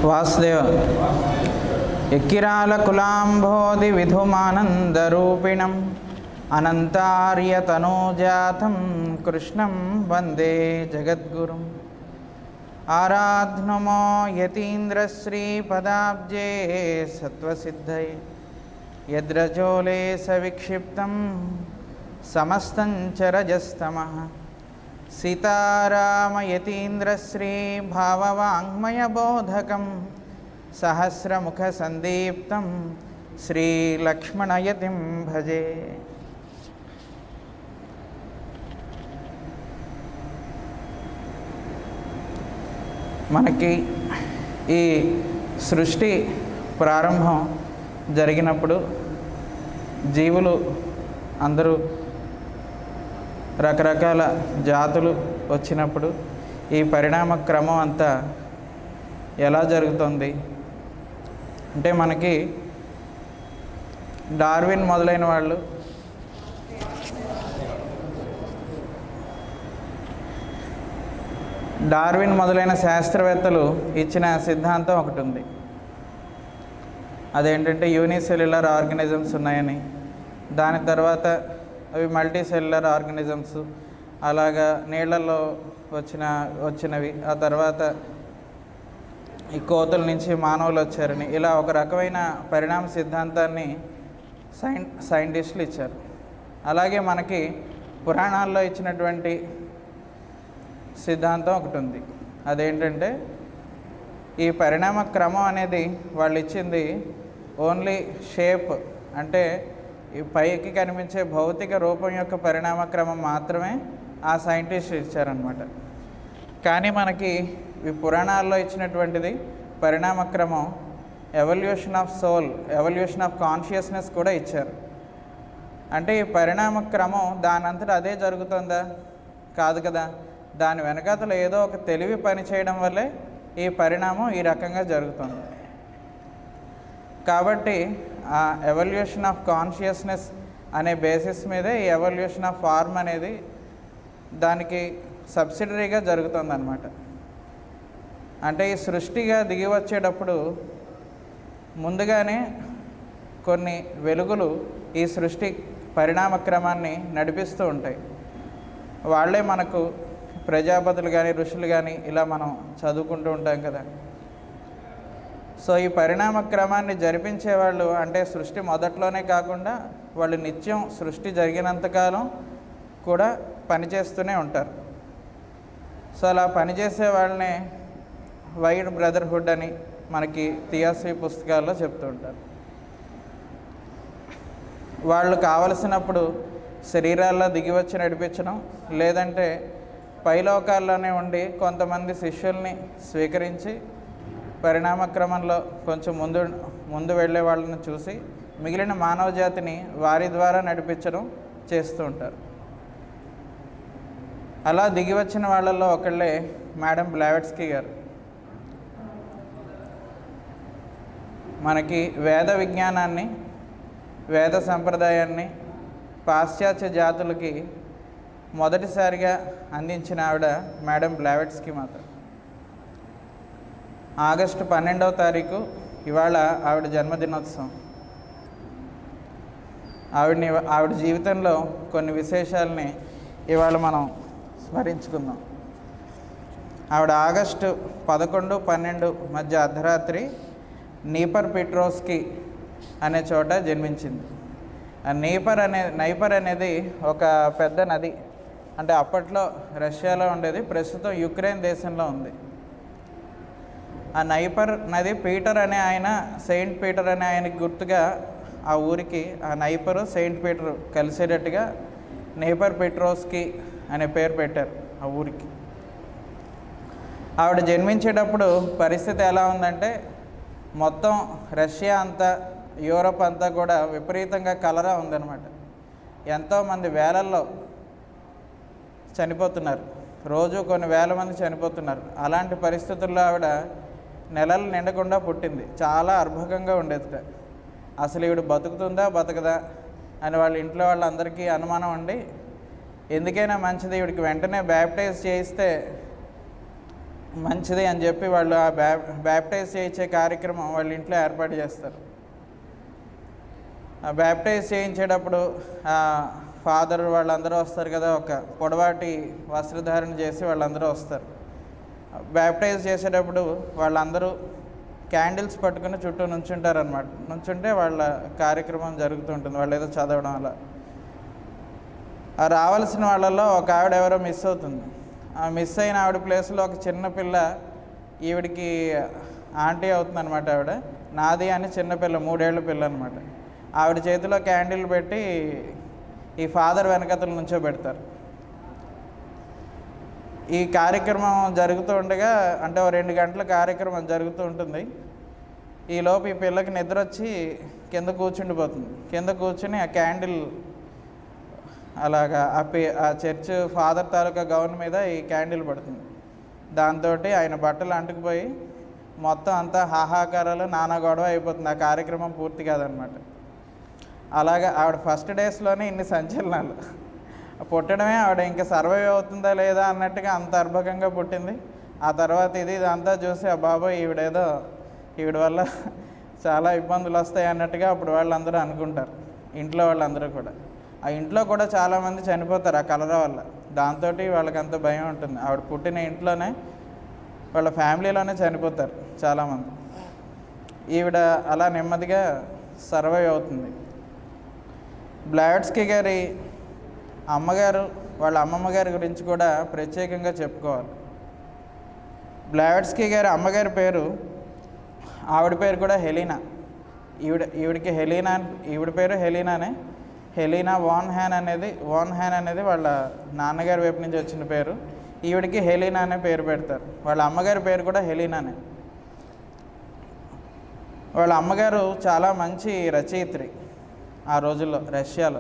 వాసుదేవ ఎక్కిరాల కులాంబోధి విధుమానందరూపిణం అనంతార్యతనోజాతం కృష్ణం వందే జగద్గురుం ఆరాధ్నమో యతీంద్రశ్రీపదాబ్జే సత్వసిద్ధయే యద్రజోలే సవిక్షిప్తం సమస్తం చరజస్తమః సీతారామయతీంద్రశ్రీ భావవాङ्మయబోధకం సహస్రముఖసందీప్తం శ్రీలక్ష్మణయతిం భజే మనకి ఈ సృష్టి ప్రారంభం జరిగినప్పుడు జీవులు అందరూ రకరకాల జాతులు వచ్చినప్పుడు ఈ పరిణామ క్రమం అంతా ఎలా జరుగుతుంది అంటే మనకి డార్విన్ మొదలైన వాళ్ళు డార్విన్ మొదలైన శాస్త్రవేత్తలు ఇచ్చిన సిద్ధాంతం ఒకటి ఉంది అదేంటంటే యూనిసెల్యులర్ ఆర్గనిజమ్స్ ఉన్నాయని దాని తర్వాత అవి మల్టీ సెల్యులర్ ఆర్గనిజమ్స్ అలాగా నీళ్ళల్లో వచ్చిన వచ్చినవి ఆ తర్వాత ఈ కోతుల నుంచి మానవులు వచ్చారని ఇలా ఒక రకమైన పరిణామ సిద్ధాంతాన్ని సైన్ సైంటిస్టులు ఇచ్చారు అలాగే మనకి పురాణాల్లో ఇచ్చినటువంటి సిద్ధాంతం ఒకటి ఉంది అదేంటంటే ఈ పరిణామ క్రమం అనేది వాళ్ళు ఇచ్చింది ఓన్లీ షేప్ అంటే ఈ పైకి కనిపించే భౌతిక రూపం యొక్క పరిణామ క్రమం మాత్రమే ఆ సైంటిస్ట్ ఇచ్చారనమాట కానీ మనకి ఈ పురాణాల్లో ఇచ్చినటువంటిది పరిణామ క్రమం evolution of soul evolution of consciousness కూడా ఇచ్చారు అంటే ఈ పరిణామ క్రమం దానంతటా అదే జరుగుతుందా కాదు కదా దాని వెనకాతల ఏదో ఒక తెలివి పని చేయడం వల్లే ఈ పరిణామం ఈ రకంగా జరుగుతుంది కాబట్టి ఆ ఎవల్యూషన్ ఆఫ్ కాన్షియస్నెస్ అనే బేసిస్ మీదే ఈ ఎవల్యూషన్ ఆఫ్ ఫార్మ్ అనేది దానికి సబ్సిడరీగా జరుగుతుందన్నమాట అంటే ఈ సృష్టిగా దిగి వచ్చేటప్పుడు ముందుగానే కొన్ని వెలుగులు ఈ సృష్టి పరిణామ క్రమాన్ని నడిపిస్తూ ఉంటాయి వాళ్ళే మనకు ప్రజాపతులు కానీ ఋషులు కానీ ఇలా మనం చదువుకుంటూ ఉంటాం కదా సో ఈ పరిణామ క్రమాన్ని జరిపించే వాళ్ళు అంటే సృష్టి మొదట్లోనే కాకుండా వాళ్ళు నిత్యం సృష్టి జరిగినంతకాలం కూడా పనిచేస్తూనే ఉంటారు సో అలా పనిచేసే వాళ్ళనే వైడ్ బ్రదర్హుడ్ అని మనకి థియాసీ పుస్తకాల్లో చెప్తూ ఉంటారు వాళ్ళు కావలసినప్పుడు శరీరాల్లో దిగి వచ్చి నడిపించడం లేదంటే పైలోకాల్లోనే ఉండి కొంతమంది శిష్యుల్ని స్వీకరించి పరిణామ క్రమంలో కొంచెం ముందు ముందు వెళ్ళే వాళ్ళని చూసి మిగిలిన మానవ జాతిని వారి ద్వారా నడిపించడం చేస్తూ ఉంటారు అలా దిగి వచ్చిన వాళ్ళల్లో ఒకళ్ళే మేడం బ్లావెట్స్కీ గారు మనకి వేద విజ్ఞానాన్ని వేద సంప్రదాయాన్ని పాశ్చాత్య జాతులకి మొదటిసారిగా అందించిన ఆవిడ మేడం బ్లావెట్స్కి మాత్రం ఆగస్టు పన్నెండవ తారీఖు ఇవాళ ఆవిడ జన్మదినోత్సవం ఆవిడని ఆవిడ జీవితంలో కొన్ని విశేషాలని ఇవాళ మనం స్మరించుకుందాం ఆవిడ ఆగస్టు పదకొండు పన్నెండు మధ్య అర్ధరాత్రి నీపర్ పిట్రోస్కి అనే చోట జన్మించింది ఆ నీపర్ అనే నైపర్ అనేది ఒక పెద్ద నది అంటే అప్పట్లో రష్యాలో ఉండేది ప్రస్తుతం యుక్రెయిన్ దేశంలో ఉంది ఆ నైపర్ నది పీటర్ అనే ఆయన సెయింట్ పీటర్ అనే ఆయనకి గుర్తుగా ఆ ఊరికి ఆ నైపరు సెయింట్ పీటర్ కలిసేటట్టుగా నేపర్ పెట్రోస్కి అనే పేరు పెట్టారు ఆ ఊరికి ఆవిడ జన్మించేటప్పుడు పరిస్థితి ఎలా ఉందంటే మొత్తం రష్యా అంతా యూరప్ అంతా కూడా విపరీతంగా కలరా ఉందన్నమాట ఎంతోమంది వేలల్లో చనిపోతున్నారు రోజు కొన్ని వేల మంది చనిపోతున్నారు అలాంటి పరిస్థితుల్లో ఆవిడ నెలలు నిండకుండా పుట్టింది చాలా అర్భకంగా ఉండేదిట అసలు ఈవిడ బతుకుతుందా బతకదా అని వాళ్ళ ఇంట్లో వాళ్ళందరికీ అనుమానం ఉండి ఎందుకైనా మంచిది ఈవిడికి వెంటనే బ్యాప్టైజ్ చేయిస్తే మంచిది అని చెప్పి వాళ్ళు ఆ బ్యా బ్యాప్టైజ్ చేయించే కార్యక్రమం వాళ్ళ ఇంట్లో ఏర్పాటు చేస్తారు ఆ బ్యాప్టైజ్ చేయించేటప్పుడు ఆ ఫాదర్ వాళ్ళందరూ వస్తారు కదా ఒక పొడవాటి వస్త్రధారణ చేసి వాళ్ళందరూ వస్తారు బ్యాప్టైజ్ చేసేటప్పుడు వాళ్ళందరూ క్యాండిల్స్ పట్టుకుని చుట్టూ నుంచుంటారు అనమాట నుంచుంటే వాళ్ళ కార్యక్రమం జరుగుతుంటుంది వాళ్ళు ఏదో చదవడం అలా ఆ రావాల్సిన వాళ్ళల్లో ఒక ఆవిడ ఎవరో మిస్ అవుతుంది ఆ మిస్ అయిన ఆవిడ ప్లేస్లో ఒక చిన్న పిల్ల ఈవిడికి ఆంటీ అవుతుంది అనమాట ఆవిడ నాది అని చిన్నపిల్ల మూడేళ్ల పిల్ల అనమాట ఆవిడ చేతిలో క్యాండిల్ పెట్టి ఈ ఫాదర్ వెనకతలు నుంచో పెడతారు ఈ కార్యక్రమం జరుగుతూ ఉండగా అంటే ఓ రెండు గంటల కార్యక్రమం జరుగుతూ ఉంటుంది ఈలోపు ఈ పిల్లకి నిద్ర వచ్చి కింద కూర్చుండిపోతుంది కింద కూర్చుని ఆ క్యాండిల్ అలాగా ఆ పే ఆ చర్చ్ ఫాదర్ తాలూకా గౌన్ మీద ఈ క్యాండిల్ పడుతుంది దాంతో ఆయన బట్టలు అంటుకుపోయి మొత్తం అంతా హాహాకారాలు నానా గొడవ అయిపోతుంది ఆ కార్యక్రమం పూర్తి కాదనమాట అలాగా ఆవిడ ఫస్ట్ డేస్లోనే ఇన్ని సంచలనాలు పుట్టడమే ఆవిడ ఇంకా సర్వైవ్ అవుతుందా లేదా అన్నట్టుగా అంత అర్భకంగా పుట్టింది ఆ తర్వాత ఇది ఇదంతా చూసి ఆ బాబాయ్ ఈవిడేదో ఈవిడ వల్ల చాలా ఇబ్బందులు వస్తాయి అన్నట్టుగా అప్పుడు వాళ్ళందరూ అనుకుంటారు ఇంట్లో వాళ్ళందరూ కూడా ఆ ఇంట్లో కూడా చాలామంది చనిపోతారు ఆ కలర వల్ల దాంతో వాళ్ళకి అంత భయం ఉంటుంది ఆవిడ పుట్టిన ఇంట్లోనే వాళ్ళ ఫ్యామిలీలోనే చనిపోతారు చాలామంది ఈవిడ అలా నెమ్మదిగా సర్వైవ్ అవుతుంది బ్లాడ్స్కి గారి అమ్మగారు వాళ్ళ అమ్మమ్మ గారి గురించి కూడా ప్రత్యేకంగా చెప్పుకోవాలి బ్లాడ్స్కి గారి అమ్మగారి పేరు ఆవిడ పేరు కూడా హెలీనా ఈవిడ ఈవిడికి హెలీనా ఈవిడ పేరు హెలీనానే హెలీనా వాన్ హ్యాన్ అనేది వాన్ హ్యాన్ అనేది వాళ్ళ నాన్నగారి వైపు నుంచి వచ్చిన పేరు ఈవిడికి హెలీనా అనే పేరు పెడతారు వాళ్ళ అమ్మగారి పేరు కూడా హెలీనానే వాళ్ళ అమ్మగారు చాలా మంచి రచయిత్రి ఆ రోజుల్లో రష్యాలో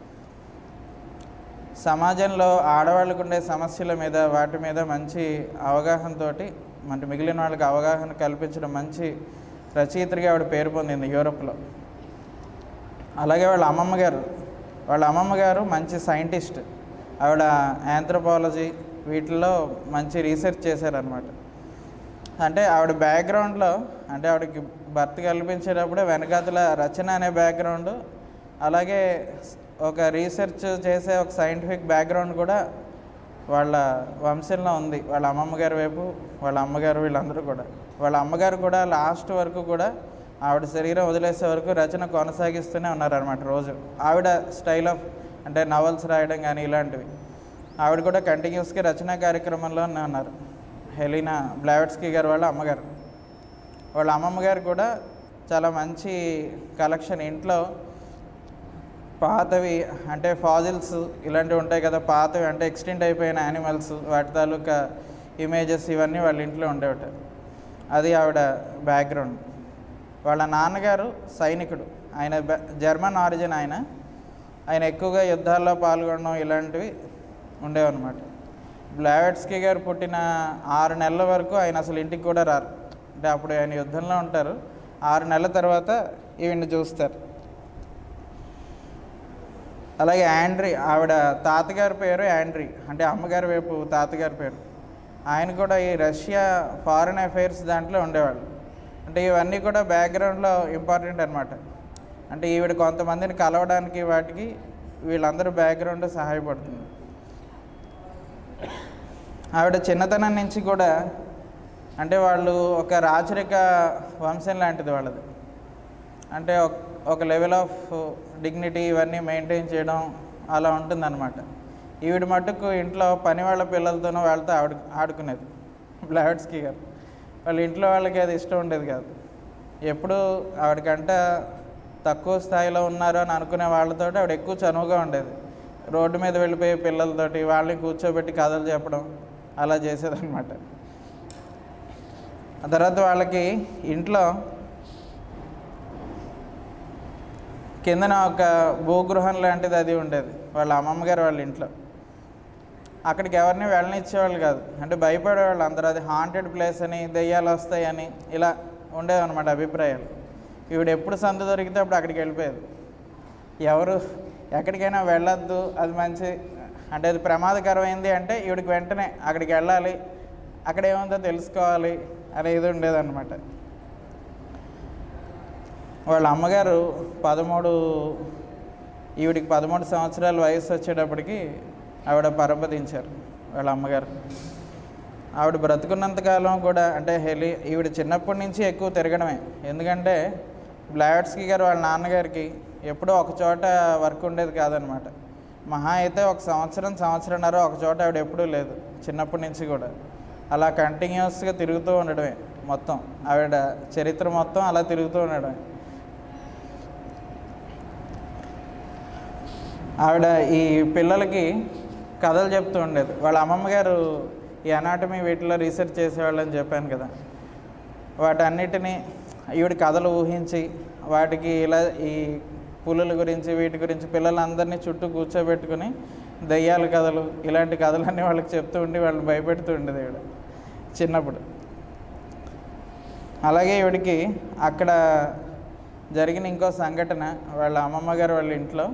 సమాజంలో ఆడవాళ్ళకు ఉండే సమస్యల మీద వాటి మీద మంచి అవగాహనతో అంటే మిగిలిన వాళ్ళకి అవగాహన కల్పించడం మంచి రచయిత్రిగా ఆవిడ పేరు పొందింది యూరోప్లో అలాగే వాళ్ళ అమ్మమ్మ గారు వాళ్ళ అమ్మమ్మ గారు మంచి సైంటిస్ట్ ఆవిడ ఆంథ్రోపాలజీ వీటిల్లో మంచి రీసెర్చ్ చేశారనమాట అంటే ఆవిడ బ్యాక్గ్రౌండ్లో అంటే ఆవిడకి భర్త కల్పించేటప్పుడే వెనకాతల రచన అనే బ్యాక్గ్రౌండ్ అలాగే ఒక రీసెర్చ్ చేసే ఒక సైంటిఫిక్ బ్యాక్గ్రౌండ్ కూడా వాళ్ళ వంశంలో ఉంది వాళ్ళ అమ్మమ్మ గారి వైపు వాళ్ళ అమ్మగారు వీళ్ళందరూ కూడా వాళ్ళ అమ్మగారు కూడా లాస్ట్ వరకు కూడా ఆవిడ శరీరం వదిలేసే వరకు రచన కొనసాగిస్తూనే ఉన్నారనమాట రోజు ఆవిడ స్టైల్ ఆఫ్ అంటే నవల్స్ రాయడం కానీ ఇలాంటివి ఆవిడ కూడా కంటిన్యూస్గా రచనా కార్యక్రమంలోనే ఉన్నారు హెలీనా బ్లావెట్స్కీ గారు వాళ్ళ అమ్మగారు వాళ్ళ అమ్మమ్మ గారు కూడా చాలా మంచి కలెక్షన్ ఇంట్లో పాతవి అంటే ఫాజిల్స్ ఇలాంటివి ఉంటాయి కదా పాతవి అంటే ఎక్స్టెంట్ అయిపోయిన యానిమల్స్ వాటి తాలూకా ఇమేజెస్ ఇవన్నీ వాళ్ళ ఇంట్లో ఉండేవి అది ఆవిడ బ్యాక్గ్రౌండ్ వాళ్ళ నాన్నగారు సైనికుడు ఆయన బ- జర్మన్ ఆరిజిన్ ఆయన ఆయన ఎక్కువగా యుద్ధాల్లో పాల్గొనడం ఇలాంటివి ఉండేవన్నమాట బ్లావెట్స్కీ గారు పుట్టిన ఆరు నెలల వరకు ఆయన అసలు ఇంటికి కూడా రారు అంటే అప్పుడు ఆయన యుద్ధంలో ఉంటారు ఆరు నెలల తర్వాత ఈవిని చూస్తారు అలాగే యాండ్రీ ఆవిడ తాతగారి పేరు యాండ్రీ అంటే అమ్మగారి వైపు తాతగారి పేరు ఆయన కూడా ఈ రష్యా ఫారిన్ అఫైర్స్ దాంట్లో ఉండేవాళ్ళు అంటే ఇవన్నీ కూడా బ్యాక్గ్రౌండ్లో ఇంపార్టెంట్ అనమాట అంటే ఈవిడ కొంతమందిని కలవడానికి వాటికి వీళ్ళందరూ బ్యాక్గ్రౌండ్ సహాయపడుతుంది ఆవిడ చిన్నతనం నుంచి కూడా అంటే వాళ్ళు ఒక రాచరిక వంశం లాంటిది వాళ్ళది అంటే ఒక- ఒక లెవెల్ ఆఫ్ డిగ్నిటీ ఇవన్నీ మెయింటైన్ చేయడం అలా ఉంటుందన్నమాట ఈవిడ మట్టుకు ఇంట్లో పని వాళ్ళ పిల్లలతోనూ వాళ్ళతో ఆడు ఆడుకునేది బ్లావెట్స్కి గారు వాళ్ళ ఇంట్లో వాళ్ళకి అది ఇష్టం ఉండేది కాదు ఎప్పుడు ఆవిడకంట తక్కువ స్థాయిలో ఉన్నారు అని అనుకునే వాళ్ళతో ఆవిడ ఎక్కువ చనువుగా ఉండేది రోడ్డు మీద వెళ్ళిపోయే పిల్లలతోటి వాళ్ళని కూర్చోబెట్టి కథలు చెప్పడం అలా చేసేదన్నమాట ఆ తర్వాత వాళ్ళకి ఇంట్లో కిందన ఒక భూగృహం లాంటిది అది ఉండేది వాళ్ళ అమ్మమ్మ గారు వాళ్ళ ఇంట్లో అక్కడికి ఎవరిని వెళ్ళనిచ్చేవాళ్ళు కాదు అంటే భయపడేవాళ్ళు అందరూ అది హాంటెడ్ ప్లేస్ అని దెయ్యాలు వస్తాయని ఇలా ఉండేవన్నమాట అభిప్రాయాలు ఈవిడ ఎప్పుడు సందు దొరికితే అప్పుడు అక్కడికి వెళ్ళిపోయేది ఎవరు ఎక్కడికైనా వెళ్ళొద్దు అది మంచి అంటే అది ప్రమాదకరమైంది అంటే ఈవిడికి వెంటనే అక్కడికి వెళ్ళాలి అక్కడ ఏముందో తెలుసుకోవాలి అనేది ఉండేదన్నమాట వాళ్ళ అమ్మగారు పదమూడు ఈవిడికి పదమూడు సంవత్సరాల వయసు వచ్చేటప్పటికి ఆవిడ పరపదించారు వాళ్ళ అమ్మగారు ఆవిడ బ్రతుకున్నంతకాలం కూడా అంటే హెలి ఈవిడ చిన్నప్పటి నుంచి ఎక్కువ తిరగడమే ఎందుకంటే బ్లావెట్స్కి గారు వాళ్ళ నాన్నగారికి ఎప్పుడూ ఒక చోట వర్క్ ఉండేది కాదనమాట మహా అయితే ఒక సంవత్సరం సంవత్సరంన్నర ఒక చోట ఆవిడ ఎప్పుడూ లేదు చిన్నప్పటి నుంచి కూడా అలా కంటిన్యూస్గా తిరుగుతూ ఉండడమే మొత్తం ఆవిడ చరిత్ర మొత్తం అలా తిరుగుతూ ఉండడమే ఆవిడ ఈ పిల్లలకి కథలు చెప్తూ ఉండేది వాళ్ళ అమ్మమ్మ గారు ఈ అనాటమీ వీటిలో రీసెర్చ్ చేసేవాళ్ళని చెప్పాను కదా వాటన్నిటినీ ఈవిడ కథలు ఊహించి వాటికి ఇలా ఈ పులుల గురించి వీటి గురించి పిల్లలందరినీ చుట్టూ కూర్చోబెట్టుకుని దయ్యాల కథలు ఇలాంటి కథలన్నీ వాళ్ళకి చెప్తూ ఉండి వాళ్ళని భయపెడుతూ ఉండేది ఈవిడ చిన్నప్పుడు అలాగే ఈవిడికి అక్కడ జరిగిన ఇంకో సంఘటన వాళ్ళ అమ్మమ్మ గారు వాళ్ళ ఇంట్లో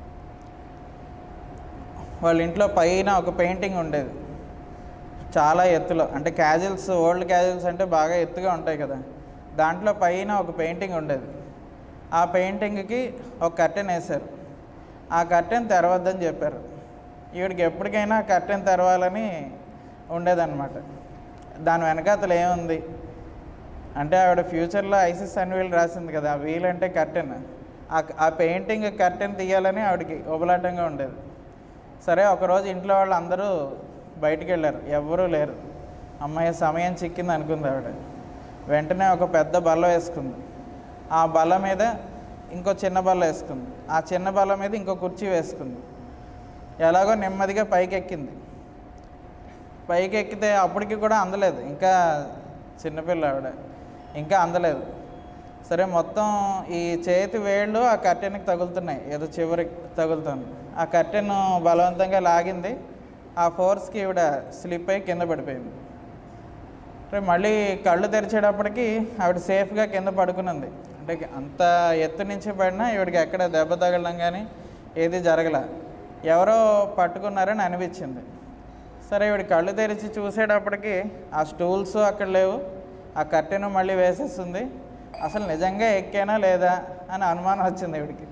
వాళ్ళ ఇంట్లో పైన ఒక పెయింటింగ్ ఉండేది చాలా ఎత్తులో అంటే క్యాజువల్స్ ఓల్డ్ క్యాజువల్స్ అంటే బాగా ఎత్తుగా ఉంటాయి కదా దాంట్లో పైన ఒక పెయింటింగ్ ఉండేది ఆ పెయింటింగ్కి ఒక కర్టెన్ వేశారు ఆ కర్టెన్ తెరవద్దని చెప్పారు ఈవిడికి ఎప్పటికైనా కర్టెన్ తెరవాలని ఉండేదన్నమాట దాని వెనకాతలు ఏముంది అంటే ఆవిడ ఫ్యూచర్లో ఐసిస్ అని వీల్ రాసింది కదా ఆ వీల్ అంటే కర్టెన్ ఆ ఆ పెయింటింగ్ కర్టెన్ తీయాలని ఆవిడకి ఉబలాటంగా ఉండేది సరే ఒకరోజు ఇంట్లో వాళ్ళు అందరూ బయటికి వెళ్ళారు ఎవ్వరూ లేరు అమ్మాయి సమయం చిక్కింది అనుకుంది ఆవిడ వెంటనే ఒక పెద్ద బల్ల వేసుకుంది ఆ బల్ల మీద ఇంకో చిన్న బల్ల వేసుకుంది ఆ చిన్న బల్ల మీద ఇంకో కుర్చీ వేసుకుంది ఎలాగో నెమ్మదిగా పైకి ఎక్కింది పైకి ఎక్కితే అప్పటికి కూడా అందలేదు ఇంకా చిన్నపిల్ల ఆవిడ ఇంకా అందలేదు సరే మొత్తం ఈ చేతి వేళ్ళు ఆ కర్టెన్కి తగులుతున్నాయి ఏదో చివరికి తగులుతుంది ఆ కర్టెన్ బలవంతంగా లాగింది ఆ ఫోర్స్కి ఈవిడ స్లిప్ అయి కింద పడిపోయింది అంటే మళ్ళీ కళ్ళు తెరిచేటప్పటికి ఆవిడ సేఫ్గా కింద పడుకున్నది అంటే అంత ఎత్తు నుంచి పడినా ఈవిడికి ఎక్కడ దెబ్బ తగలడం కానీ ఏది జరగల ఎవరో పట్టుకున్నారని అనిపించింది సరే ఈవిడ కళ్ళు తెరిచి చూసేటప్పటికి ఆ స్టూల్స్ అక్కడ లేవు ఆ కట్టెను మళ్ళీ వేసేస్తుంది అసలు నిజంగా ఎక్కానా లేదా అని అనుమానం వచ్చింది ఈవిడికి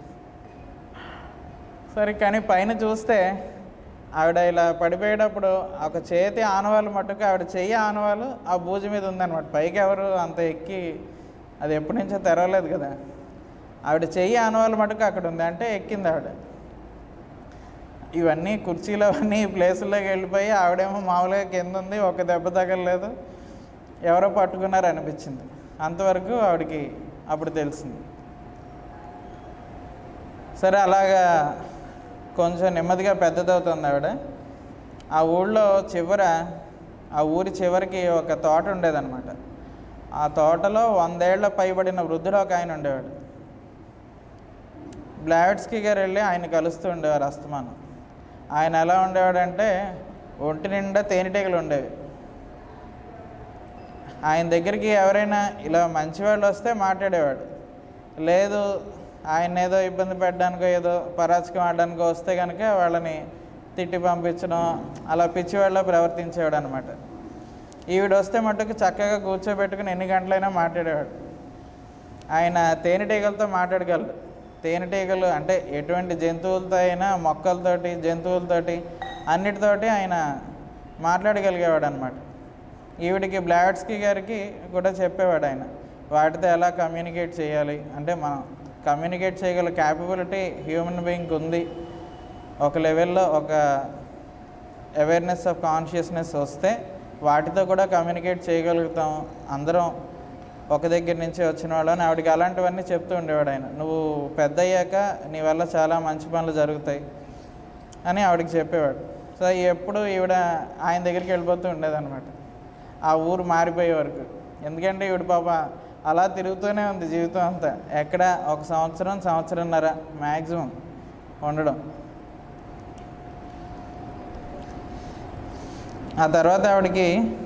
సరే కానీ పైన చూస్తే ఆవిడ ఇలా పడిపోయేటప్పుడు ఒక చేతి ఆనవాళ్ళు మట్టుకు ఆవిడ చెయ్యి ఆనవాళ్ళు ఆ బూజు మీద ఉందన్నమాట పైకి ఎవరు అంత ఎక్కి అది ఎప్పటి నుంచో తెరవలేదు కదా ఆవిడ చెయ్యి ఆనవాళ్ళు మటుకు అక్కడ ఉంది అంటే ఎక్కింది ఆవిడ ఇవన్నీ కుర్చీలు అవన్నీ ఈ ప్లేసుల్లోకి వెళ్ళిపోయి ఆవిడేమో మామూలుగా కింద ఉంది ఒక దెబ్బ తగలలేదు ఎవరో పట్టుకున్నారు అనిపించింది అంతవరకు ఆవిడకి అప్పుడు తెలిసింది సరే అలాగా కొంచెం నెమ్మదిగా పెద్దదవుతుంది ఆవిడ ఆ ఊళ్ళో చివర ఆ ఊరి చివరికి ఒక తోట ఉండేదన్నమాట ఆ తోటలో వందేళ్ల పైబడిన వృద్ధుడు ఒక ఆయన ఉండేవాడు బ్లావెట్స్కి గారు వెళ్ళి ఆయన కలుస్తూ ఉండేవారు అస్తమానం ఆయన ఎలా ఉండేవాడంటే ఒంటి నిండా తేనెటీగలు ఉండేవి ఆయన దగ్గరికి ఎవరైనా ఇలా మంచివాళ్ళు వస్తే మాట్లాడేవాడు లేదు ఆయన ఏదో ఇబ్బంది పెట్టడానికో ఏదో పరాచకం ఆడడానికో వస్తే కనుక వాళ్ళని తిట్టి పంపించడం అలా పిచ్చివాళ్ళ ప్రవర్తించేవాడు అనమాట ఈవిడ వస్తే మట్టుకు చక్కగా కూర్చోబెట్టుకుని ఎన్ని గంటలైనా మాట్లాడేవాడు ఆయన తేనెటీగలతో మాట్లాడగలడు తేనెటీగలు అంటే ఎటువంటి జంతువులతో అయినా మొక్కలతోటి జంతువులతోటి అన్నిటితోటి ఆయన మాట్లాడగలిగేవాడు అనమాట ఈవిడికి బ్లాడ్స్కి గారికి కూడా చెప్పేవాడు ఆయన వాటితో ఎలా కమ్యూనికేట్ చేయాలి అంటే మనం కమ్యూనికేట్ చేయగల క్యాపబిలిటీ హ్యూమన్ బీయింగ్కి ఉంది ఒక లెవెల్లో ఒక అవేర్నెస్ ఆఫ్ కాన్షియస్నెస్ వస్తే వాటితో కూడా కమ్యూనికేట్ చేయగలుగుతాం అందరం ఒక దగ్గర నుంచి వచ్చిన వాళ్ళని ఆవిడకి అలాంటివన్నీ చెప్తూ ఉండేవాడు ఆయన నువ్వు పెద్ద అయ్యాక నీ వల్ల చాలా మంచి పనులు జరుగుతాయి అని ఆవిడకి చెప్పేవాడు సో ఎప్పుడు ఈవిడ ఆయన దగ్గరికి వెళ్ళిపోతూ ఉండేదన్నమాట ఆ ఊరు మారిపోయే వరకు ఎందుకంటే ఈవిడ పాప అలా తిరుగుతూనే ఉంది జీవితం అంతా ఎక్కడ ఒక సంవత్సరం సంవత్సరంన్నర మ్యాక్సిమం ఉండడం ఆ తర్వాత ఆవిడకి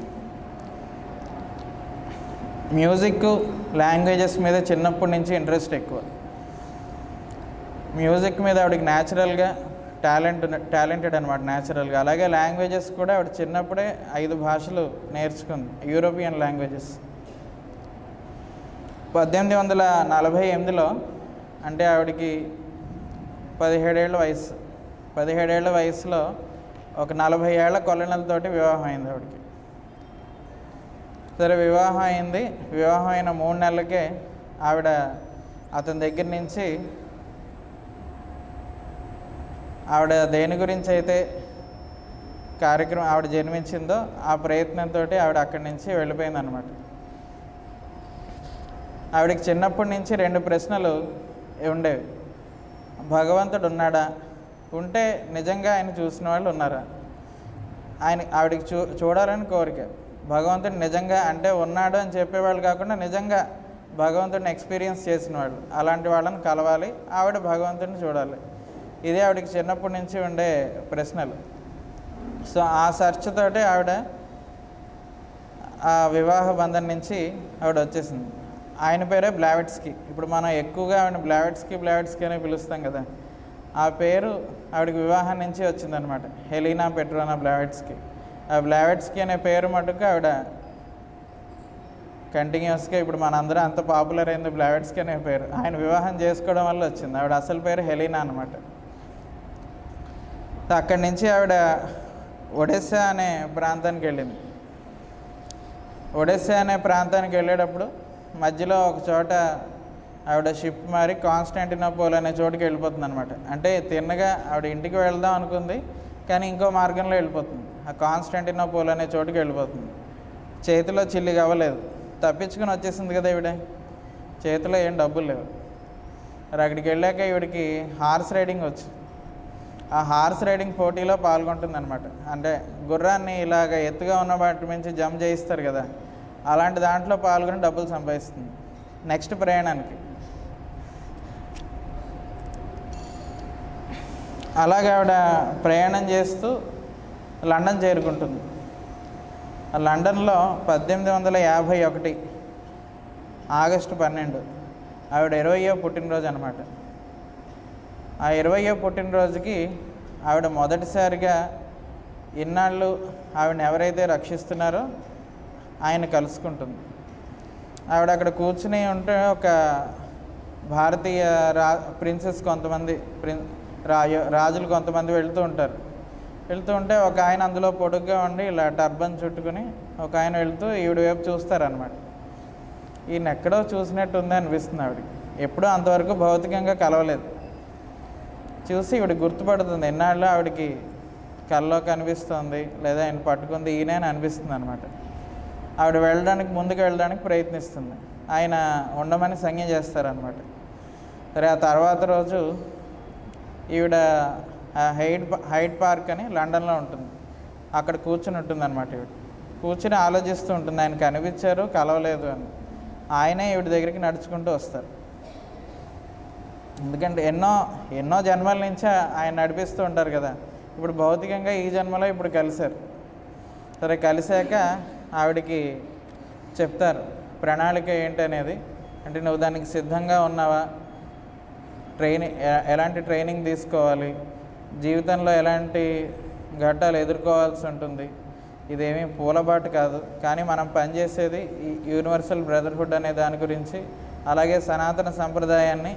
మ్యూజిక్ లాంగ్వేజెస్ మీద చిన్నప్పటి నుంచి ఇంట్రెస్ట్ ఎక్కువ మ్యూజిక్ మీద ఆవిడకి న్యాచురల్గా టాలెంట్ టాలెంటెడ్ అనమాట న్యాచురల్గా అలాగే లాంగ్వేజెస్ కూడా ఆవిడ చిన్నప్పుడే ఐదు భాషలు నేర్చుకుంది యూరోపియన్ లాంగ్వేజెస్ పద్దెనిమిది వందల నలభై ఎనిమిదిలో అంటే ఆవిడకి పదిహేడేళ్ళ వయసు పదిహేడేళ్ల వయసులో ఒక నలభై ఏళ్ల కొలనలతోటి వివాహం అయింది ఆవిడకి సరే వివాహం అయింది వివాహం అయిన మూడు నెలలకే ఆవిడ అతని దగ్గర నుంచి ఆవిడ దేని గురించి అయితే కార్యక్రమం ఆవిడ జన్మించిందో ఆ ప్రయత్నంతో ఆవిడ అక్కడి నుంచి వెళ్ళిపోయింది అనమాట ఆవిడకి చిన్నప్పటి నుంచి రెండు ప్రశ్నలు ఉండేవి భగవంతుడు ఉన్నాడా ఉంటే నిజంగా ఆయన చూసిన వాళ్ళు ఉన్నారా ఆయన ఆవిడకి చూ చూడాలని కోరిక భగవంతుడు నిజంగా అంటే ఉన్నాడు అని చెప్పేవాళ్ళు కాకుండా నిజంగా భగవంతుడిని ఎక్స్పీరియన్స్ చేసిన వాళ్ళు అలాంటి వాళ్ళని కలవాలి ఆవిడ భగవంతుడిని చూడాలి ఇదే ఆవిడకి చిన్నప్పటి నుంచి ఉండే ప్రశ్నలు సో ఆ సెర్చ్ తోటి ఆవిడ ఆ వివాహ బంధం నుంచి ఆవిడ వచ్చేసింది ఆయన పేరే బ్లావెట్స్కి ఇప్పుడు మనం ఎక్కువగా ఆవిడ బ్లావెట్స్కి బ్లావెట్స్కి అని పిలుస్తాం కదా ఆ పేరు ఆవిడకి వివాహం నుంచి వచ్చిందనమాట హెలీనా పెట్రోనా బ్లావెట్స్కి ఆ బ్లావెట్స్కి అనే పేరు మటుకు ఆవిడ కంటిన్యూస్గా ఇప్పుడు మనందరం అంత పాపులర్ అయింది బ్లావెట్స్కి అనే పేరు ఆయన వివాహం చేసుకోవడం వల్ల వచ్చింది ఆవిడ అసలు పేరు హెలీనా అనమాట అక్కడి నుంచి ఆవిడ ఒడెస్సా అనే ప్రాంతానికి వెళ్ళింది ఒడెస్సా అనే ప్రాంతానికి వెళ్ళేటప్పుడు మధ్యలో ఒక చోట ఆవిడ షిప్ మారి కాన్స్టాంటినోపోల్ అనే చోటుకి వెళ్ళిపోతుంది అనమాట అంటే తిన్నగా ఆవిడ ఇంటికి వెళ్దాం అనుకుంది కానీ ఇంకో మార్గంలో వెళ్ళిపోతుంది ఆ కాన్స్టాంటినోపోల్ అనే చోటుకి వెళ్ళిపోతుంది చేతిలో చిల్లి అవ్వలేదు తప్పించుకుని వచ్చేసింది కదా ఈవిడ చేతిలో ఏం డబ్బులు లేవు మరి అక్కడికి వెళ్ళాక ఈవిడికి హార్స్ రైడింగ్ వచ్చు ఆ హార్స్ రైడింగ్ పోటీలో పాల్గొంటుంది అనమాట అంటే గుర్రాన్ని ఇలాగ ఎత్తుగా ఉన్న వాటి నుంచి జంప్ చేయిస్తారు కదా అలాంటి దాంట్లో పాల్గొని డబ్బులు సంపాదిస్తుంది నెక్స్ట్ ప్రయాణానికి అలాగే ఆవిడ ప్రయాణం చేస్తూ లండన్ చేరుకుంటుంది ఆ లండన్లో పద్దెనిమిది వందల యాభై ఒకటి ఆగస్టు పన్నెండు ఆవిడ ఇరవయో పుట్టినరోజు అనమాట ఆ ఇరవయో పుట్టినరోజుకి ఆవిడ మొదటిసారిగా ఇన్నాళ్ళు ఆవిడని ఎవరైతే రక్షిస్తున్నారో ఆయన కలుసుకుంటుంది ఆవిడ అక్కడ కూర్చుని ఉంటే ఒక భారతీయ రా ప్రిన్సెస్ కొంతమంది ప్రిన్ రాజు రాజులు కొంతమంది వెళ్తూ ఉంటారు వెళ్తూ ఉంటే ఒక ఆయన అందులో పొడుగ్గా ఉండి ఇలా టర్బన్ చుట్టుకుని ఒక ఆయన వెళ్తూ ఈవిడ వైపు చూస్తారనమాట ఈయన ఎక్కడో చూసినట్టు ఉంది అనిపిస్తుంది ఆవిడకి ఎప్పుడూ అంతవరకు భౌతికంగా కలవలేదు చూసి ఈవిడ గుర్తుపడుతుంది ఎన్నాళ్ళు ఆవిడకి కల్లో కనిపిస్తుంది లేదా ఆయన పట్టుకుంది ఈయనే అని అనిపిస్తుంది అనమాట ఆవిడ వెళ్ళడానికి ముందుకు వెళ్ళడానికి ప్రయత్నిస్తుంది ఆయన ఉండమని సంజ్ఞ చేస్తారనమాట సరే ఆ తర్వాత రోజు ఈవిడ ఆ హైడ్ హైడ్ పార్క్ అని లండన్లో ఉంటుంది అక్కడ కూర్చుని ఉంటుంది అనమాట ఈవిడ కూర్చుని ఆలోచిస్తూ ఉంటుంది ఆయన కనిపించారు కలవలేదు అని ఆయనే ఈవిడ దగ్గరికి నడుచుకుంటూ వస్తారు ఎందుకంటే ఎన్నో ఎన్నో జన్మల నుంచి ఆయన నడిపిస్తూ ఉంటారు కదా ఇప్పుడు భౌతికంగా ఈ జన్మలో ఇప్పుడు కలిశారు సరే కలిశాక ఆవిడకి చెప్తారు ప్రణాళిక ఏంటి అనేది అంటే నువ్వు దానికి సిద్ధంగా ఉన్నావా ట్రైనింగ్ ఎలాంటి ట్రైనింగ్ తీసుకోవాలి జీవితంలో ఎలాంటి ఘట్టాలు ఎదుర్కోవాల్సి ఉంటుంది ఇదేమీ పూలబాటు కాదు కానీ మనం పనిచేసేది ఈ యూనివర్సల్ బ్రదర్హుడ్ అనే దాని గురించి అలాగే సనాతన సంప్రదాయాన్ని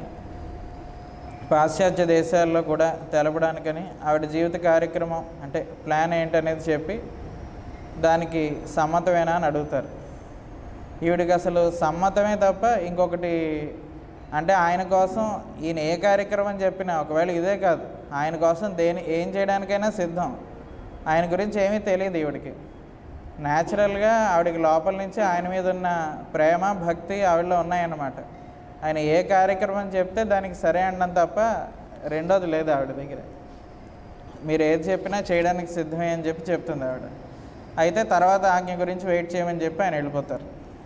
పాశ్చాత్య దేశాల్లో కూడా తెలపడానికని ఆవిడ జీవిత కార్యక్రమం అంటే ప్లాన్ ఏంటనేది చెప్పి దానికి సమ్మతమేనా అని అడుగుతారు ఈవిడికి అసలు సమ్మతమే తప్ప ఇంకొకటి అంటే ఆయన కోసం ఈయన ఏ కార్యక్రమం చెప్పినా ఒకవేళ ఇదే కాదు ఆయన కోసం దేని ఏం చేయడానికైనా సిద్ధం ఆయన గురించి ఏమీ తెలియదు ఈవిడికి న్యాచురల్గా ఆవిడకి లోపల నుంచి ఆయన మీద ఉన్న ప్రేమ భక్తి ఆవిడలో ఉన్నాయన్నమాట ఆయన ఏ కార్యక్రమం చెప్తే దానికి సరే అనడం తప్ప రెండోది లేదు ఆవిడ దగ్గర మీరు ఏది చెప్పినా చేయడానికి సిద్ధమే అని చెప్పి చెప్తుంది ఆవిడ అయితే తర్వాత ఆజ్ఞ గురించి వెయిట్ చేయమని చెప్పి ఆయన వెళ్ళిపోతారు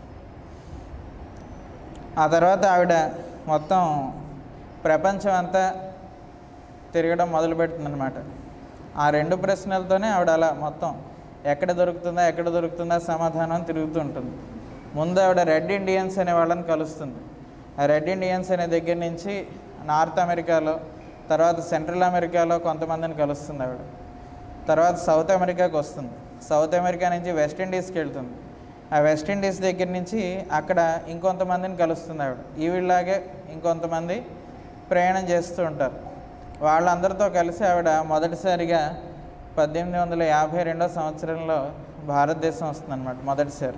ఆ తర్వాత ఆవిడ మొత్తం ప్రపంచం అంతా తిరగడం మొదలు పెడుతుందన్నమాట ఆ రెండు ప్రశ్నలతోనే ఆవిడ అలా మొత్తం ఎక్కడ దొరుకుతుందా ఎక్కడ దొరుకుతుందా సమాధానం అని తిరుగుతూ ఉంటుంది ముందు ఆవిడ రెడ్ ఇండియన్స్ అనే వాళ్ళని కలుస్తుంది ఆ రెడ్ ఇండియన్స్ అనే దగ్గర నుంచి నార్త్ అమెరికాలో తర్వాత సెంట్రల్ అమెరికాలో కొంతమందిని కలుస్తుంది ఆవిడ తర్వాత సౌత్ అమెరికాకి వస్తుంది సౌత్ అమెరికా నుంచి వెస్ట్ ఇండీస్కి వెళ్తుంది ఆ వెస్ట్ ఇండీస్ దగ్గర నుంచి అక్కడ ఇంకొంతమందిని కలుస్తుంది ఆవిడ ఈవిడలాగే ఇంకొంతమంది ప్రయాణం చేస్తూ ఉంటారు వాళ్ళందరితో కలిసి ఆవిడ మొదటిసారిగా పద్దెనిమిది వందల యాభై రెండో సంవత్సరంలో భారతదేశం వస్తుందన్నమాట మొదటిసారి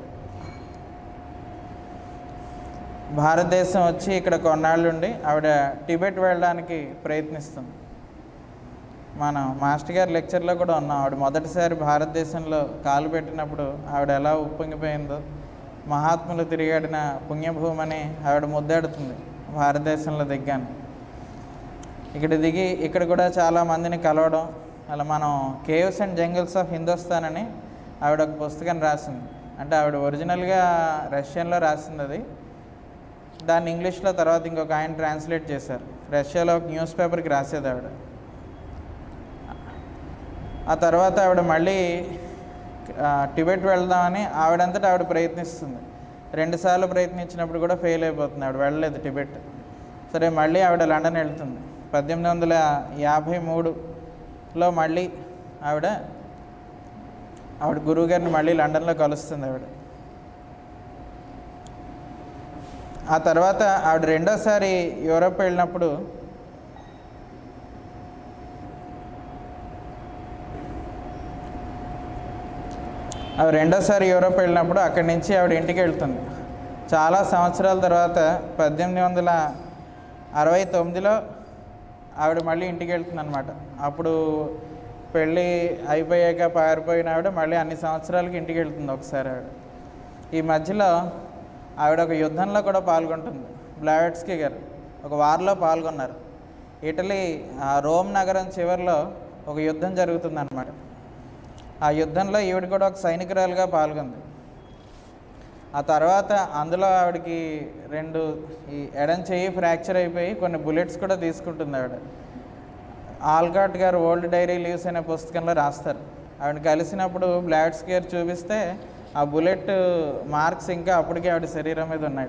భారతదేశం వచ్చి ఇక్కడ కొన్నాళ్ళు ఉండి ఆవిడ టిబెట్ వెళ్ళడానికి ప్రయత్నిస్తుంది మనం మాస్టర్ గారి లెక్చర్లో కూడా ఉన్నాం ఆవిడ మొదటిసారి భారతదేశంలో కాలు పెట్టినప్పుడు ఆవిడ ఎలా ఉప్పొంగిపోయిందో మహాత్ములు తిరిగాడిన పుణ్యభూమని ఆవిడ ముద్దాడుతుంది భారతదేశంలో దిగ్గాను ఇక్కడ దిగి ఇక్కడ కూడా చాలా మందిని కలవడం అలా మనం caves and jungles of Hindustan అని ఆవిడ ఒక పుస్తకం రాసింది అంటే ఆవిడ ఒరిజినల్గా రష్యన్లో రాసింది అది దాన్ని ఇంగ్లీష్లో తర్వాత ఇంకొక ఆయన ట్రాన్స్లేట్ చేశారు రష్యాలో ఒక న్యూస్ పేపర్కి రాసేది ఆవిడ ఆ తర్వాత ఆవిడ మళ్ళీ ఆ, టిబెట్ వెళ్దామని ఆవిడంతటా ఆవిడ ప్రయత్నిస్తుంది రెండుసార్లు ప్రయత్నించినప్పుడు కూడా ఫెయిల్ అయిపోతుంది ఆవిడ వెళ్ళలేదు టిబెట్ సరే మళ్ళీ ఆవిడ లండన్ వెళ్తుంది పద్దెనిమిది వందల యాభై మూడులో మళ్ళీ ఆవిడ ఆవిడ గురువుగారిని మళ్ళీ లండన్లో కలుస్తుంది ఆవిడ ఆ తర్వాత ఆవిడ రెండోసారి యూరోప్ వెళ్ళినప్పుడు ఆవిడ రెండోసారి యూరోప్ వెళ్ళినప్పుడు అక్కడి నుంచి ఆవిడ ఇంటికి వెళ్తుంది చాలా సంవత్సరాల తర్వాత పద్దెనిమిది వందల అరవై తొమ్మిదిలో ఆవిడ మళ్ళీ ఇంటికి వెళ్తుంది అనమాట అప్పుడు పెళ్ళి అయిపోయాక పారిపోయిన ఆవిడ మళ్ళీ అన్ని సంవత్సరాలకి ఇంటికి వెళ్తుంది ఒకసారి ఆవిడ ఈ మధ్యలో ఆవిడ ఒక యుద్ధంలో కూడా పాల్గొంటుంది బ్లావెట్స్కీ గారు ఒక వార్లో పాల్గొన్నారు ఇటలీ ఆ రోమ్ నగరం చివరిలో ఒక యుద్ధం జరుగుతుంది ఆ యుద్ధంలో ఈవిడ కూడా ఒక సైనికురాలుగా పాల్గొంది ఆ తర్వాత అందులో ఆవిడకి రెండు ఈ ఎడం చెయ్యి ఫ్రాక్చర్ అయిపోయి కొన్ని బుల్లెట్స్ కూడా తీసుకుంటుంది ఆవిడ ఆల్కాట్ గారు ఓల్డ్ డైరీ లీవ్స్ అనే పుస్తకంలో రాస్తారు ఆవిడ కలిసినప్పుడు బ్లాడ్స్ గారు చూపిస్తే ఆ బుల్లెట్ మార్క్స్ ఇంకా అప్పటికే ఆవిడ శరీరం మీద ఉన్నాయి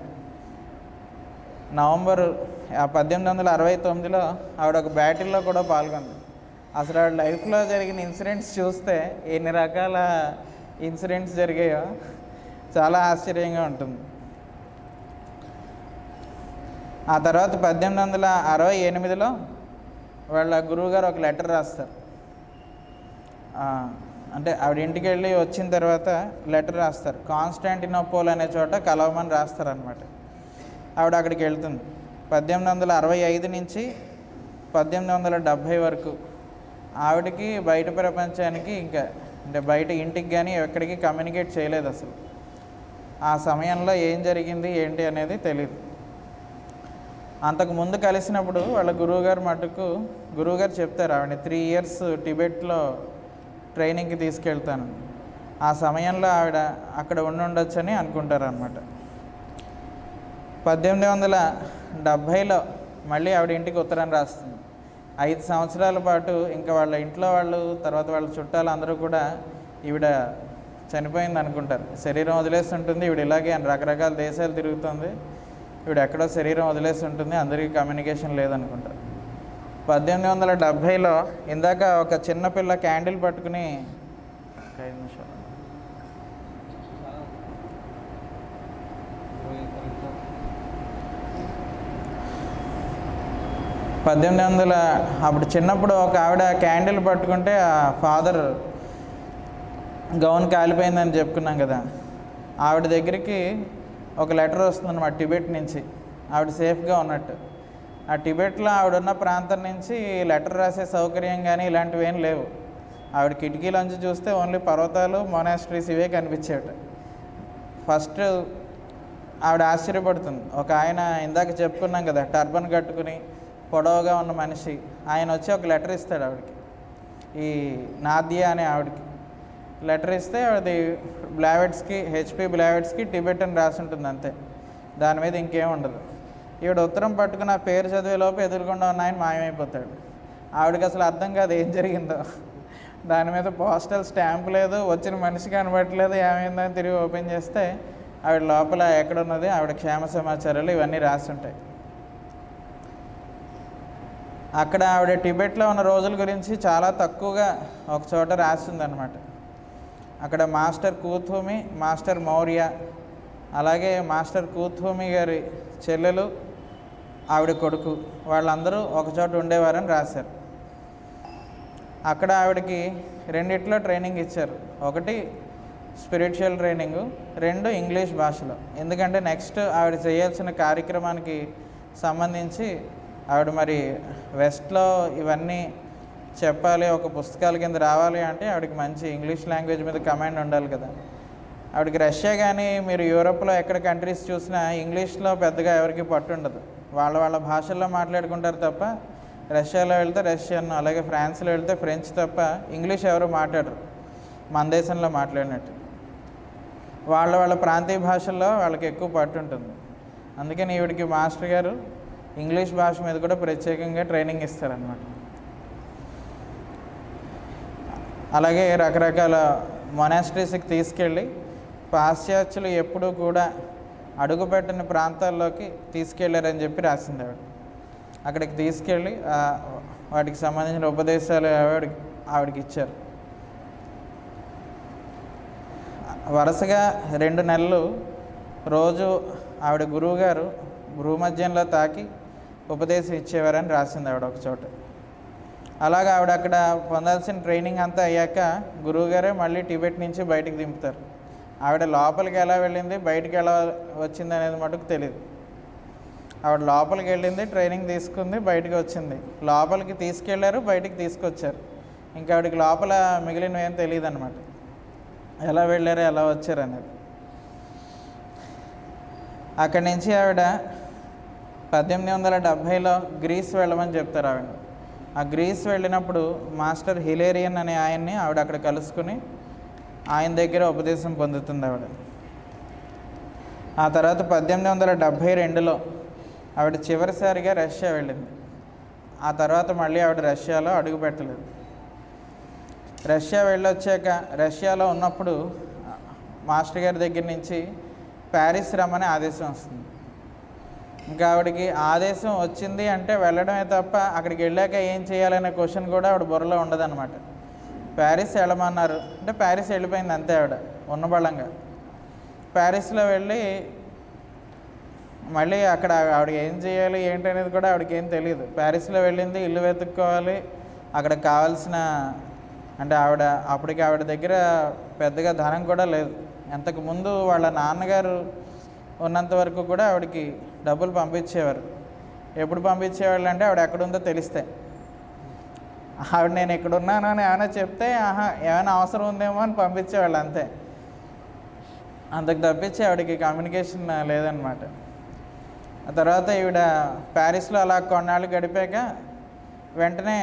నవంబర్ ఆ పద్దెనిమిది వందల అరవై తొమ్మిదిలో ఆవిడ ఒక బ్యాటిల్లో కూడా పాల్గొంది అసలు ఆవిడ లైఫ్లో జరిగిన ఇన్సిడెంట్స్ చూస్తే ఎన్ని రకాల ఇన్సిడెంట్స్ జరిగాయో చాలా ఆశ్చర్యంగా ఉంటుంది ఆ తర్వాత పద్దెనిమిది వందల అరవై ఎనిమిదిలో వాళ్ళ గురువుగారు ఒక లెటర్ రాస్తారు ఆ, అంటే ఆవిడ ఇంటికి వెళ్ళి వచ్చిన తర్వాత లెటర్ రాస్తారు కాన్స్టాంటినోపోల్ అనే చోట కలవమని రాస్తారు అనమాట ఆవిడ అక్కడికి వెళ్తుంది పద్దెనిమిది వందల అరవై ఐదు నుంచి పద్దెనిమిది వందల డెబ్భై వరకు ఆవిడకి బయట ప్రపంచానికి ఇంకా అంటే బయట ఇంటికి కానీ ఎక్కడికి కమ్యూనికేట్ చేయలేదు అసలు ఆ సమయంలో ఏం జరిగింది ఏంటి అనేది తెలియదు అంతకు ముందు కలిసినప్పుడు వాళ్ళ గురువుగారు మటుకు గురువుగారు చెప్తారు ఆవిడ త్రీ ఇయర్స్ టిబెట్లో ట్రైనింగ్కి తీసుకెళ్తాను ఆ సమయంలో ఆవిడ అక్కడ ఉండి ఉండొచ్చని అనుకుంటారు అనమాట పద్దెనిమిది వందల డెబ్భైలో మళ్ళీ ఆవిడ ఇంటికి ఉత్తరం రాస్తుంది ఐదు సంవత్సరాల పాటు ఇంకా వాళ్ళ ఇంట్లో వాళ్ళు తర్వాత వాళ్ళ చుట్టాలు అందరూ కూడా ఈవిడ చనిపోయింది అనుకుంటారు శరీరం వదిలేసి ఉంటుంది ఈవిడ ఇలాగే అని రకరకాల దేశాలు తిరుగుతుంది ఈవిడ ఎక్కడో శరీరం వదిలేసి ఉంటుంది అందరికీ కమ్యూనికేషన్ లేదనుకుంటారు పద్దెనిమిది వందల డెబ్భైలో ఇందాక ఒక చిన్న పిల్ల క్యాండిల్ పట్టుకుని ఒక ఐదు నిమిషాలు పద్దెనిమిది వందల అప్పుడు చిన్నప్పుడు ఒక ఆవిడ క్యాండిల్ పట్టుకుంటే ఆ ఫాదర్ గౌన్ కాలిపోయిందని చెప్పుకున్నాం కదా ఆవిడ దగ్గరికి ఒక లెటర్ వస్తుందన్నమాట టిబెట్ నుంచి ఆవిడ సేఫ్గా ఉన్నట్టు ఆ టిబెట్లో ఆవిడ ఉన్న ప్రాంతం నుంచి లెటర్ రాసే సౌకర్యం కానీ ఇలాంటివి ఏం లేవు ఆవిడ కిటికీలోంచి చూస్తే ఓన్లీ పర్వతాలు మొనాస్ట్రీస్ ఇవే కనిపించేట ఫస్ట్ ఆవిడ ఆశ్చర్యపడుతుంది ఒక ఆయన ఇందాక చెప్పుకున్నాం కదా టర్బన్ కట్టుకుని పొడవుగా ఉన్న మనిషి ఆయన వచ్చి ఒక లెటర్ ఇస్తాడు ఆవిడకి ఈ నాదియా అనే ఆవిడకి లెటర్ ఇస్తే అది బ్లావెట్స్కి హెచ్పి బ్లావెట్స్కి టిబెట్ అని రాసి ఉంటుంది అంతే దాని మీద ఇంకేం ఉండదు ఈవిడ ఉత్తరం పట్టుకుని ఆ పేరు చదివే లోపు ఎదురుకుండా ఉన్న ఆయన మాయమైపోతాడు ఆవిడకి అసలు అర్థం కాదు ఏం జరిగిందో దాని మీద పోస్టల్ స్టాంప్ లేదు వచ్చిన మనిషి కనబడట్లేదు ఏమైందని తిరిగి ఓపెన్ చేస్తే ఆవిడ లోపల ఎక్కడున్నది ఆవిడ క్షేమ సమాచారాలు ఇవన్నీ రాసి ఉంటాయి అక్కడ ఆవిడ టిబెట్లో ఉన్న రోజుల గురించి చాలా తక్కువగా ఒక చోట రాసిందనమాట అక్కడ మాస్టర్ కూథూమి మాస్టర్ మౌర్య అలాగే మాస్టర్ కూథూమి గారి చెల్లెలు ఆవిడ కొడుకు వాళ్ళందరూ ఒక చోట ఉండేవారని రాశారు అక్కడ ఆవిడకి రెండిట్లో ట్రైనింగ్ ఇచ్చారు ఒకటి స్పిరిచువల్ ట్రైనింగ్ రెండు ఇంగ్లీష్ భాషలో ఎందుకంటే నెక్స్ట్ ఆవిడ చేయాల్సిన కార్యక్రమానికి సంబంధించి ఆవిడ మరి వెస్ట్లో ఇవన్నీ చెప్పాలి ఒక పుస్తకాల కింద రావాలి అంటే ఆవిడకి మంచి ఇంగ్లీష్ లాంగ్వేజ్ మీద కమాండ్ ఉండాలి కదా ఆవిడకి రష్యా కానీ మీరు యూరోప్లో ఎక్కడ కంట్రీస్ చూసినా ఇంగ్లీష్లో పెద్దగా ఎవరికి పట్టు ఉండదు వాళ్ళ వాళ్ళ భాషల్లో మాట్లాడుకుంటారు తప్ప రష్యాలో వెళ్తే రష్యన్ అలాగే ఫ్రాన్స్లో వెళ్తే ఫ్రెంచ్ తప్ప ఇంగ్లీష్ ఎవరు మాట్లాడరు మన దేశంలో మాట్లాడినట్టు వాళ్ళ వాళ్ళ ప్రాంతీయ భాషల్లో వాళ్ళకి ఎక్కువ పట్టు ఉంటుంది అందుకని ఈవిడికి మాస్టర్ గారు ఇంగ్లీష్ భాష మీద కూడా ప్రత్యేకంగా ట్రైనింగ్ ఇస్తారనమాట అలాగే రకరకాల మొనాస్ట్రీస్కి తీసుకెళ్ళి పాశ్చాత్యులు ఎప్పుడూ కూడా అడుగుపెట్టని ప్రాంతాల్లోకి తీసుకెళ్ళారని చెప్పి రాసింది ఆవిడ అక్కడికి తీసుకెళ్ళి ఆ, వాటికి సంబంధించిన ఉపదేశాలు ఆవిడకి ఆవిడకి ఇచ్చారు వరుసగా రెండు నెలలు రోజు ఆవిడ గురువుగారు భూమధ్యంలో తాకి ఉపదేశం ఇచ్చేవారని రాసింది ఆవిడ ఒక చోట అలాగా ఆవిడ అక్కడ పొందాల్సిన ట్రైనింగ్ అంతా అయ్యాక గురువుగారే మళ్ళీ టిబెట్ నుంచి బయటికి దింపుతారు ఆవిడ లోపలికి ఎలా వెళ్ళింది బయటికి ఎలా వచ్చింది అనేది మటుకు తెలియదు ఆవిడ లోపలికి వెళ్ళింది ట్రైనింగ్ తీసుకుంది బయటికి వచ్చింది లోపలికి తీసుకెళ్లారు బయటికి తీసుకొచ్చారు ఇంకా ఆవిడకి లోపల మిగిలినవి ఏం తెలియదు అనమాట ఎలా వెళ్ళారు ఎలా వచ్చారు అనేది అక్కడి నుంచి ఆవిడ పద్దెనిమిది వందల డెబ్భైలో గ్రీస్ వెళ్ళమని చెప్తారు ఆవిడ ఆ గ్రీస్ వెళ్ళినప్పుడు మాస్టర్ హిలేరియన్ అనే ఆయన్ని ఆవిడ అక్కడ కలుసుకుని ఆయన దగ్గర ఉపదేశం పొందుతుంది ఆవిడ ఆ తర్వాత పద్దెనిమిది వందల డెబ్భై రెండులో ఆవిడ చివరిసారిగా రష్యా వెళ్ళింది ఆ తర్వాత మళ్ళీ ఆవిడ రష్యాలో అడుగు పెట్టలేదు రష్యా వెళ్ళొచ్చాక రష్యాలో ఉన్నప్పుడు మాస్టర్ గారి దగ్గర నుంచి ప్యారిస్ రమ్మని ఆదేశం వస్తుంది ఇంకా ఆవిడకి ఆదేశం వచ్చింది అంటే వెళ్ళడమే తప్ప అక్కడికి వెళ్ళాక ఏం చేయాలనే క్వశ్చన్ కూడా ఆవిడ బుర్రలో ఉండదన్నమాట ప్యారిస్ వెళ్ళమన్నారు అంటే ప్యారిస్ వెళ్ళిపోయింది అంతే ఆవిడ ఉన్నబలంగా ప్యారిస్లో వెళ్ళి మళ్ళీ అక్కడ ఆవిడ ఏం చేయాలి ఏంటి అనేది కూడా ఆవిడకి ఏం తెలియదు ప్యారిస్లో వెళ్ళింది ఇల్లు వెతుక్కోవాలి అక్కడ కావాల్సిన అంటే ఆవిడ అప్పటికి ఆవిడ దగ్గర పెద్దగా ధనం కూడా లేదు అంతకు ముందు వాళ్ళ నాన్నగారు ఉన్నంత వరకు కూడా ఆవిడకి డబ్బులు పంపించేవారు ఎప్పుడు పంపించేవాళ్ళు అంటే ఆవిడ ఎక్కడుందో తెలిస్తే ఆవిడ నేను ఇక్కడ ఉన్నాను అని ఏమైనా చెప్తే ఆహా ఏమైనా అవసరం ఉందేమో అని పంపించేవాళ్ళు అంతే అంతకు తప్పించి ఆవిడకి కమ్యూనికేషన్ లేదనమాట ఆ తర్వాత ఈవిడ ప్యారిస్లో అలా కొన్నాళ్ళు గడిపాక వెంటనే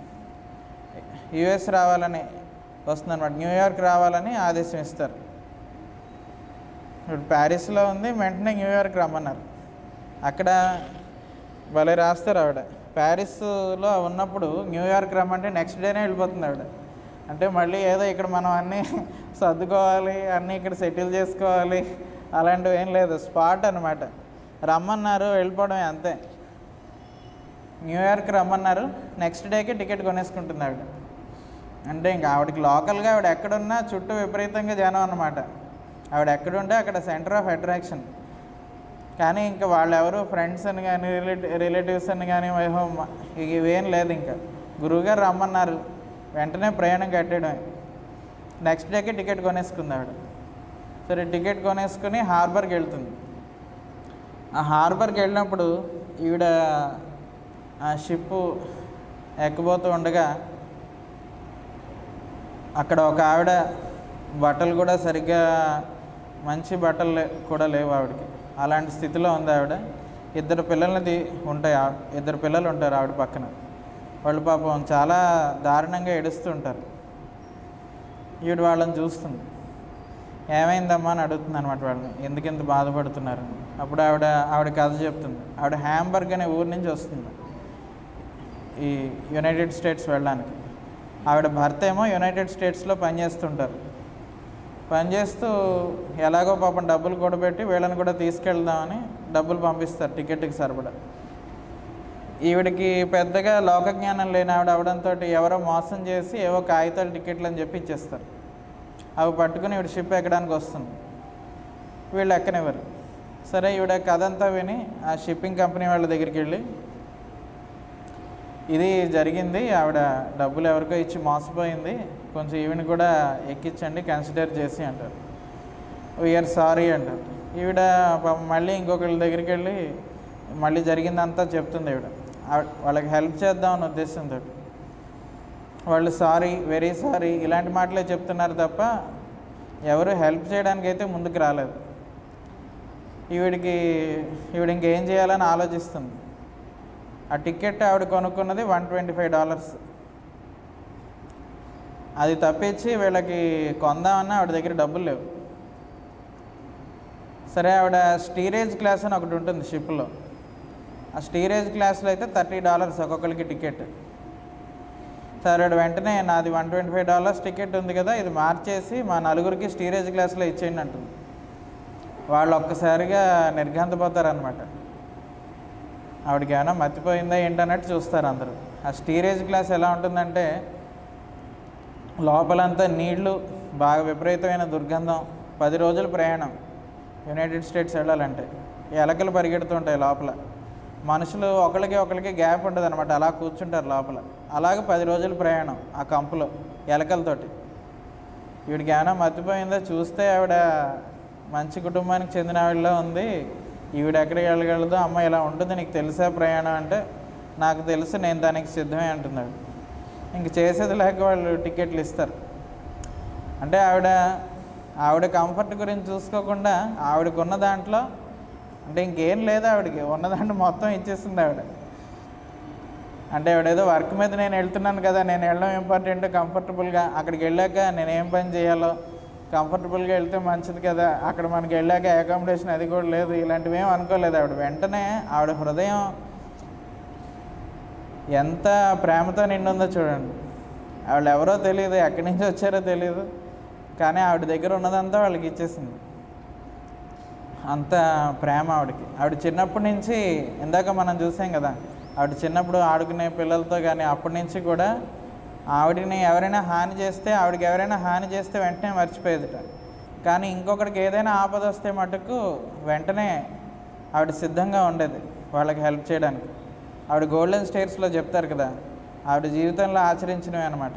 యుఎస్ రావాలని వస్తుందన్నమాట న్యూయార్క్ రావాలని ఆదేశం ఇస్తారు ఇప్పుడు ప్యారిస్లో ఉంది వెంటనే న్యూయార్క్ రమ్మన్నారు అక్కడ భలే రాస్తారు ఆవిడ ప్యారిస్లో ఉన్నప్పుడు న్యూయార్క్ రమ్మంటే నెక్స్ట్ డేనే వెళ్ళిపోతుంది ఆవిడ అంటే మళ్ళీ ఏదో ఇక్కడ మనం అన్నీ సర్దుకోవాలి అన్నీ ఇక్కడ సెటిల్ చేసుకోవాలి అలాంటివి ఏం లేదు స్పాట్ అనమాట రమ్మన్నారు వెళ్ళిపోవడమే అంతే న్యూయార్క్ రమ్మన్నారు నెక్స్ట్ డేకి టికెట్ కొనేసుకుంటుంది ఆవిడ అంటే ఇంకా ఆవిడకి లోకల్గా ఆవిడ ఎక్కడున్నా చుట్టూ విపరీతంగా జనం అనమాట ఆవిడ ఎక్కడుంటే అక్కడ సెంటర్ ఆఫ్ అట్రాక్షన్ కానీ ఇంకా వాళ్ళు ఎవరు ఫ్రెండ్స్ అని కానీ రిలేటివ్ రిలేటివ్స్ అని కానీ వైహో ఇవేం లేదు ఇంకా గురువుగారు రమ్మన్నారు వెంటనే ప్రయాణం కట్టేయడమే నెక్స్ట్ డేకి టికెట్ కొనేసుకుంది ఆవిడ సరే టికెట్ కొనేసుకుని హార్బర్కి వెళ్తుంది ఆ హార్బర్కి వెళ్ళినప్పుడు ఈవిడ ఆ షిప్ ఎక్కబోతూ ఉండగా అక్కడ ఒక ఆవిడ బట్టలు కూడా సరిగ్గా మంచి బట్టలు లే- కూడా లేవు ఆవిడకి అలాంటి స్థితిలో ఉంది ఆవిడ ఇద్దరు పిల్లల్ని తీ- ఉంటాయి ఆ- ఇద్దరు పిల్లలు ఉంటారు ఆవిడ పక్కన వాళ్ళు పాపం చాలా దారుణంగా ఏడుస్తుంటారు ఈవిడ వాళ్ళని చూస్తుంది ఏమైందమ్మా అని అడుగుతుంది అనమాట వాళ్ళని ఎందుకు ఇంత బాధపడుతున్నారు అప్పుడు ఆవిడ ఆవిడ కథ చెప్తుంది ఆవిడ హ్యాంబర్గ్ అనే ఊరి నుంచి వస్తుంది ఈ యునైటెడ్ స్టేట్స్ వెళ్ళడానికి ఆవిడ భర్త ఏమో యునైటెడ్ స్టేట్స్లో పనిచేస్తుంటారు పనిచేస్తూ ఎలాగో పాపం డబ్బులు కూడబెట్టి వీళ్ళని కూడా తీసుకెళ్దామని డబ్బులు పంపిస్తారు టికెట్కి సరిపడా ఈవిడికి పెద్దగా లోకజ్ఞానం లేని ఆవిడ అవడంతో ఎవరో మోసం చేసి ఏవో కాగితాలు టికెట్లు అని చెప్పి ఇచ్చేస్తారు అవి పట్టుకుని ఈవిడ షిప్ ఎక్కడానికి వస్తుంది వీళ్ళు ఎక్కనివ్వరు సరే ఈవిడ కథ అంతా విని ఆ షిప్పింగ్ కంపెనీ వాళ్ళ దగ్గరికి వెళ్ళి ఇది జరిగింది ఆవిడ డబ్బులు ఎవరికో ఇచ్చి మోసపోయింది కొంచెం ఈవిని కూడా ఎక్కించండి కన్సిడర్ చేసి అంటారు వీఆర్ సారీ అంటారు ఈవిడ పాపం మళ్ళీ ఇంకొకళ్ళ దగ్గరికి వెళ్ళి మళ్ళీ జరిగిందంతా చెప్తుంది ఈవిడ ఆవిడ- వాళ్ళకి హెల్ప్ చేద్దామన్న ఉద్దేశంతో వాళ్ళు సారీ వెరీ సారీ ఇలాంటి మాటలే చెప్తున్నారు తప్ప ఎవరు హెల్ప్ చేయడానికి అయితే ముందుకు రాలేదు ఈవిడికి ఈవిడ ఇంకేం చేయాలని ఆలోచిస్తుంది ఆ టికెట్ ఆవిడ కొనుక్కున్నది వన్ ట్వంటీ ఫైవ్ డాలర్స్ అది తప్పించి వీళ్ళకి కొందామన్నా ఆవిడ దగ్గర డబ్బులు లేవు సరే ఆవిడ స్టీరేజ్ క్లాస్ అని ఒకటి ఉంటుంది షిప్లో ఆ స్టీరేజ్ క్లాస్లో అయితే థర్టీ డాలర్స్ ఒక్కొక్కరికి టికెట్ సరే ఆవిడ వెంటనే నాది one twenty five dollars ticket ఉంది కదా ఇది మార్చేసి మా నలుగురికి స్టీరేజ్ క్లాస్లో ఇచ్చేయండి అంటుంది వాళ్ళు ఒక్కసారిగా నిర్ఘాంతపోతారనమాట ఆవిడకి ఏమైనా మర్చిపోయిందా ఏంటన్నట్టు చూస్తారు అందరూ ఆ స్టీరేజ్ క్లాస్ ఎలా ఉంటుందంటే లోపలంతా నీళ్లు బాగా విపరీతమైన దుర్గంధం పది రోజుల ప్రయాణం యునైటెడ్ స్టేట్స్ వెళ్ళాలంటే ఈ ఎలకలు పరిగెడుతుంటాయి లోపల మనుషులు ఒకరికి ఒకరికి గ్యాప్ ఉంటుంది అనమాట అలా కూర్చుంటారు లోపల అలాగే పది రోజుల ప్రయాణం ఆ కంపులో ఎలకలతోటి వీడికి ఏమైనా మర్చిపోయిందో చూస్తే ఆవిడ మంచి కుటుంబానికి చెందిన ఆవిడలో ఉంది ఈవిడ ఎక్కడికి వెళ్ళగలదో అమ్మ ఇలా ఉంటుంది నీకు తెలుసా ప్రయాణం అంటే నాకు తెలుసు నేను దానికి సిద్ధమే అంటున్నాడు ఇంక చేసేది లేక వాళ్ళు టికెట్లు ఇస్తారు అంటే ఆవిడ ఆవిడ కంఫర్ట్ గురించి చూసుకోకుండా ఆవిడకు ఉన్న దాంట్లో అంటే ఇంకేం లేదు ఆవిడకి ఉన్న దాంట్లో మొత్తం ఇచ్చేసింది ఆవిడ అంటే ఆవిడ ఏదో వర్క్ మీద నేను వెళ్తున్నాను కదా నేను వెళ్ళడం ఇంపార్టెంట్ కంఫర్టబుల్గా అక్కడికి వెళ్ళాక నేను ఏం పని చేయాలో కంఫర్టబుల్గా వెళ్తే మంచిది కదా అక్కడ మనకి వెళ్ళాక అకామిడేషన్ అది కూడా లేదు ఇలాంటివి ఏం అనుకోలేదు ఆవిడ వెంటనే ఆవిడ హృదయం ఎంత ప్రేమతో నిండుందో చూడండి ఆవిడ ఎవరో తెలియదు ఎక్కడి నుంచి వచ్చారో తెలియదు కానీ ఆవిడ దగ్గర ఉన్నదంతా వాళ్ళకి ఇచ్చేసింది అంత ప్రేమ ఆవిడకి ఆవిడ చిన్నప్పటి నుంచి ఇందాక మనం చూసాం కదా ఆవిడ చిన్నప్పుడు ఆడుకునే పిల్లలతో కానీ అప్పటి నుంచి కూడా ఆవిడని ఎవరైనా హాని చేస్తే ఆవిడకి ఎవరైనా హాని చేస్తే వెంటనే మర్చిపోయేదిట కానీ ఇంకొకరికి ఏదైనా ఆపద వస్తే మటుకు వెంటనే ఆవిడ సిద్ధంగా ఉండేది వాళ్ళకి హెల్ప్ చేయడానికి ఆవిడ గోల్డెన్ స్టేట్స్లో చెప్తారు కదా ఆవిడ జీవితంలో ఆచరించినవి అనమాట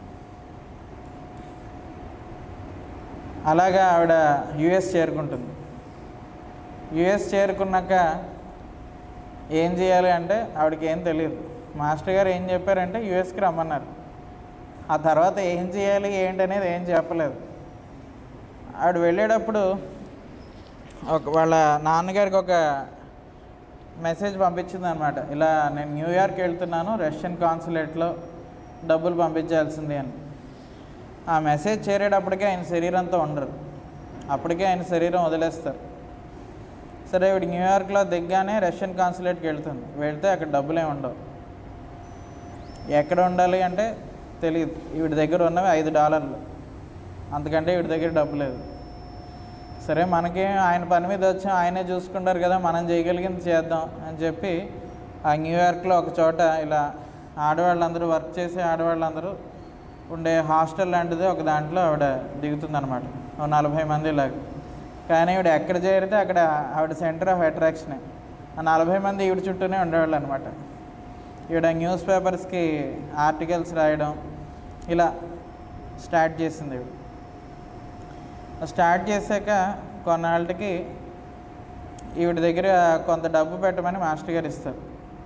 అలాగా ఆవిడ యుఎస్ చేరుకుంటుంది యుఎస్ చేరుకున్నాక ఏం చేయాలి అంటే ఆవిడకి ఏం తెలియదు మాస్టర్ గారు ఏం చెప్పారంటే యుఎస్కి రమ్మన్నారు ఆ తర్వాత ఏం చేయాలి ఏంటి అనేది ఏం చెప్పలేదు ఆవిడ వెళ్ళేటప్పుడు ఒక వాళ్ళ నాన్నగారికి ఒక మెసేజ్ పంపించింది అనమాట ఇలా నేను న్యూయార్క్ వెళ్తున్నాను రష్యన్ కాన్సులేట్లో డబ్బులు పంపించాల్సింది అని ఆ మెసేజ్ చేరేటప్పటికే ఆయన శరీరంతో ఉండరు అప్పటికే ఆయన శరీరం వదిలేస్తారు సరే ఇవిడ న్యూయార్క్లో దిగ్గానే రష్యన్ కాన్సులేట్కి వెళ్తుంది వెళ్తే అక్కడ డబ్బులే ఉండవు ఎక్కడ ఉండాలి అంటే తెలియదు వీడి దగ్గర ఉన్నవి ఐదు డాలర్లు అంతకంటే వీడి దగ్గర డబ్బు లేదు సరే మనకి ఆయన పని మీద వచ్చాం ఆయనే చూసుకుంటారు కదా మనం చేయగలిగింది చేద్దాం అని చెప్పి ఆ న్యూయార్క్లో ఒక చోట ఇలా ఆడవాళ్ళందరూ వర్క్ చేసే ఆడవాళ్ళందరూ ఉండే హాస్టల్ లాంటిది ఒక దాంట్లో ఆవిడ దిగుతుందనమాట ఓ నలభై మంది ఇలాగ కానీ ఈవిడ ఎక్కడ చేరితే అక్కడ ఆవిడ సెంటర్ ఆఫ్ అట్రాక్షనే ఆ నలభై మంది ఈవిడ చుట్టూనే ఉండేవాళ్ళు అనమాట ఈవిడ న్యూస్ పేపర్స్కి ఆర్టికల్స్ రాయడం ఇలా స్టార్ట్ చేసింది ఈవిడ స్టార్ట్ చేశాక కొన్నాళ్ళకి ఈవిడ దగ్గర కొంత డబ్బు పెట్టమని మాస్టర్ గారు ఇస్తారు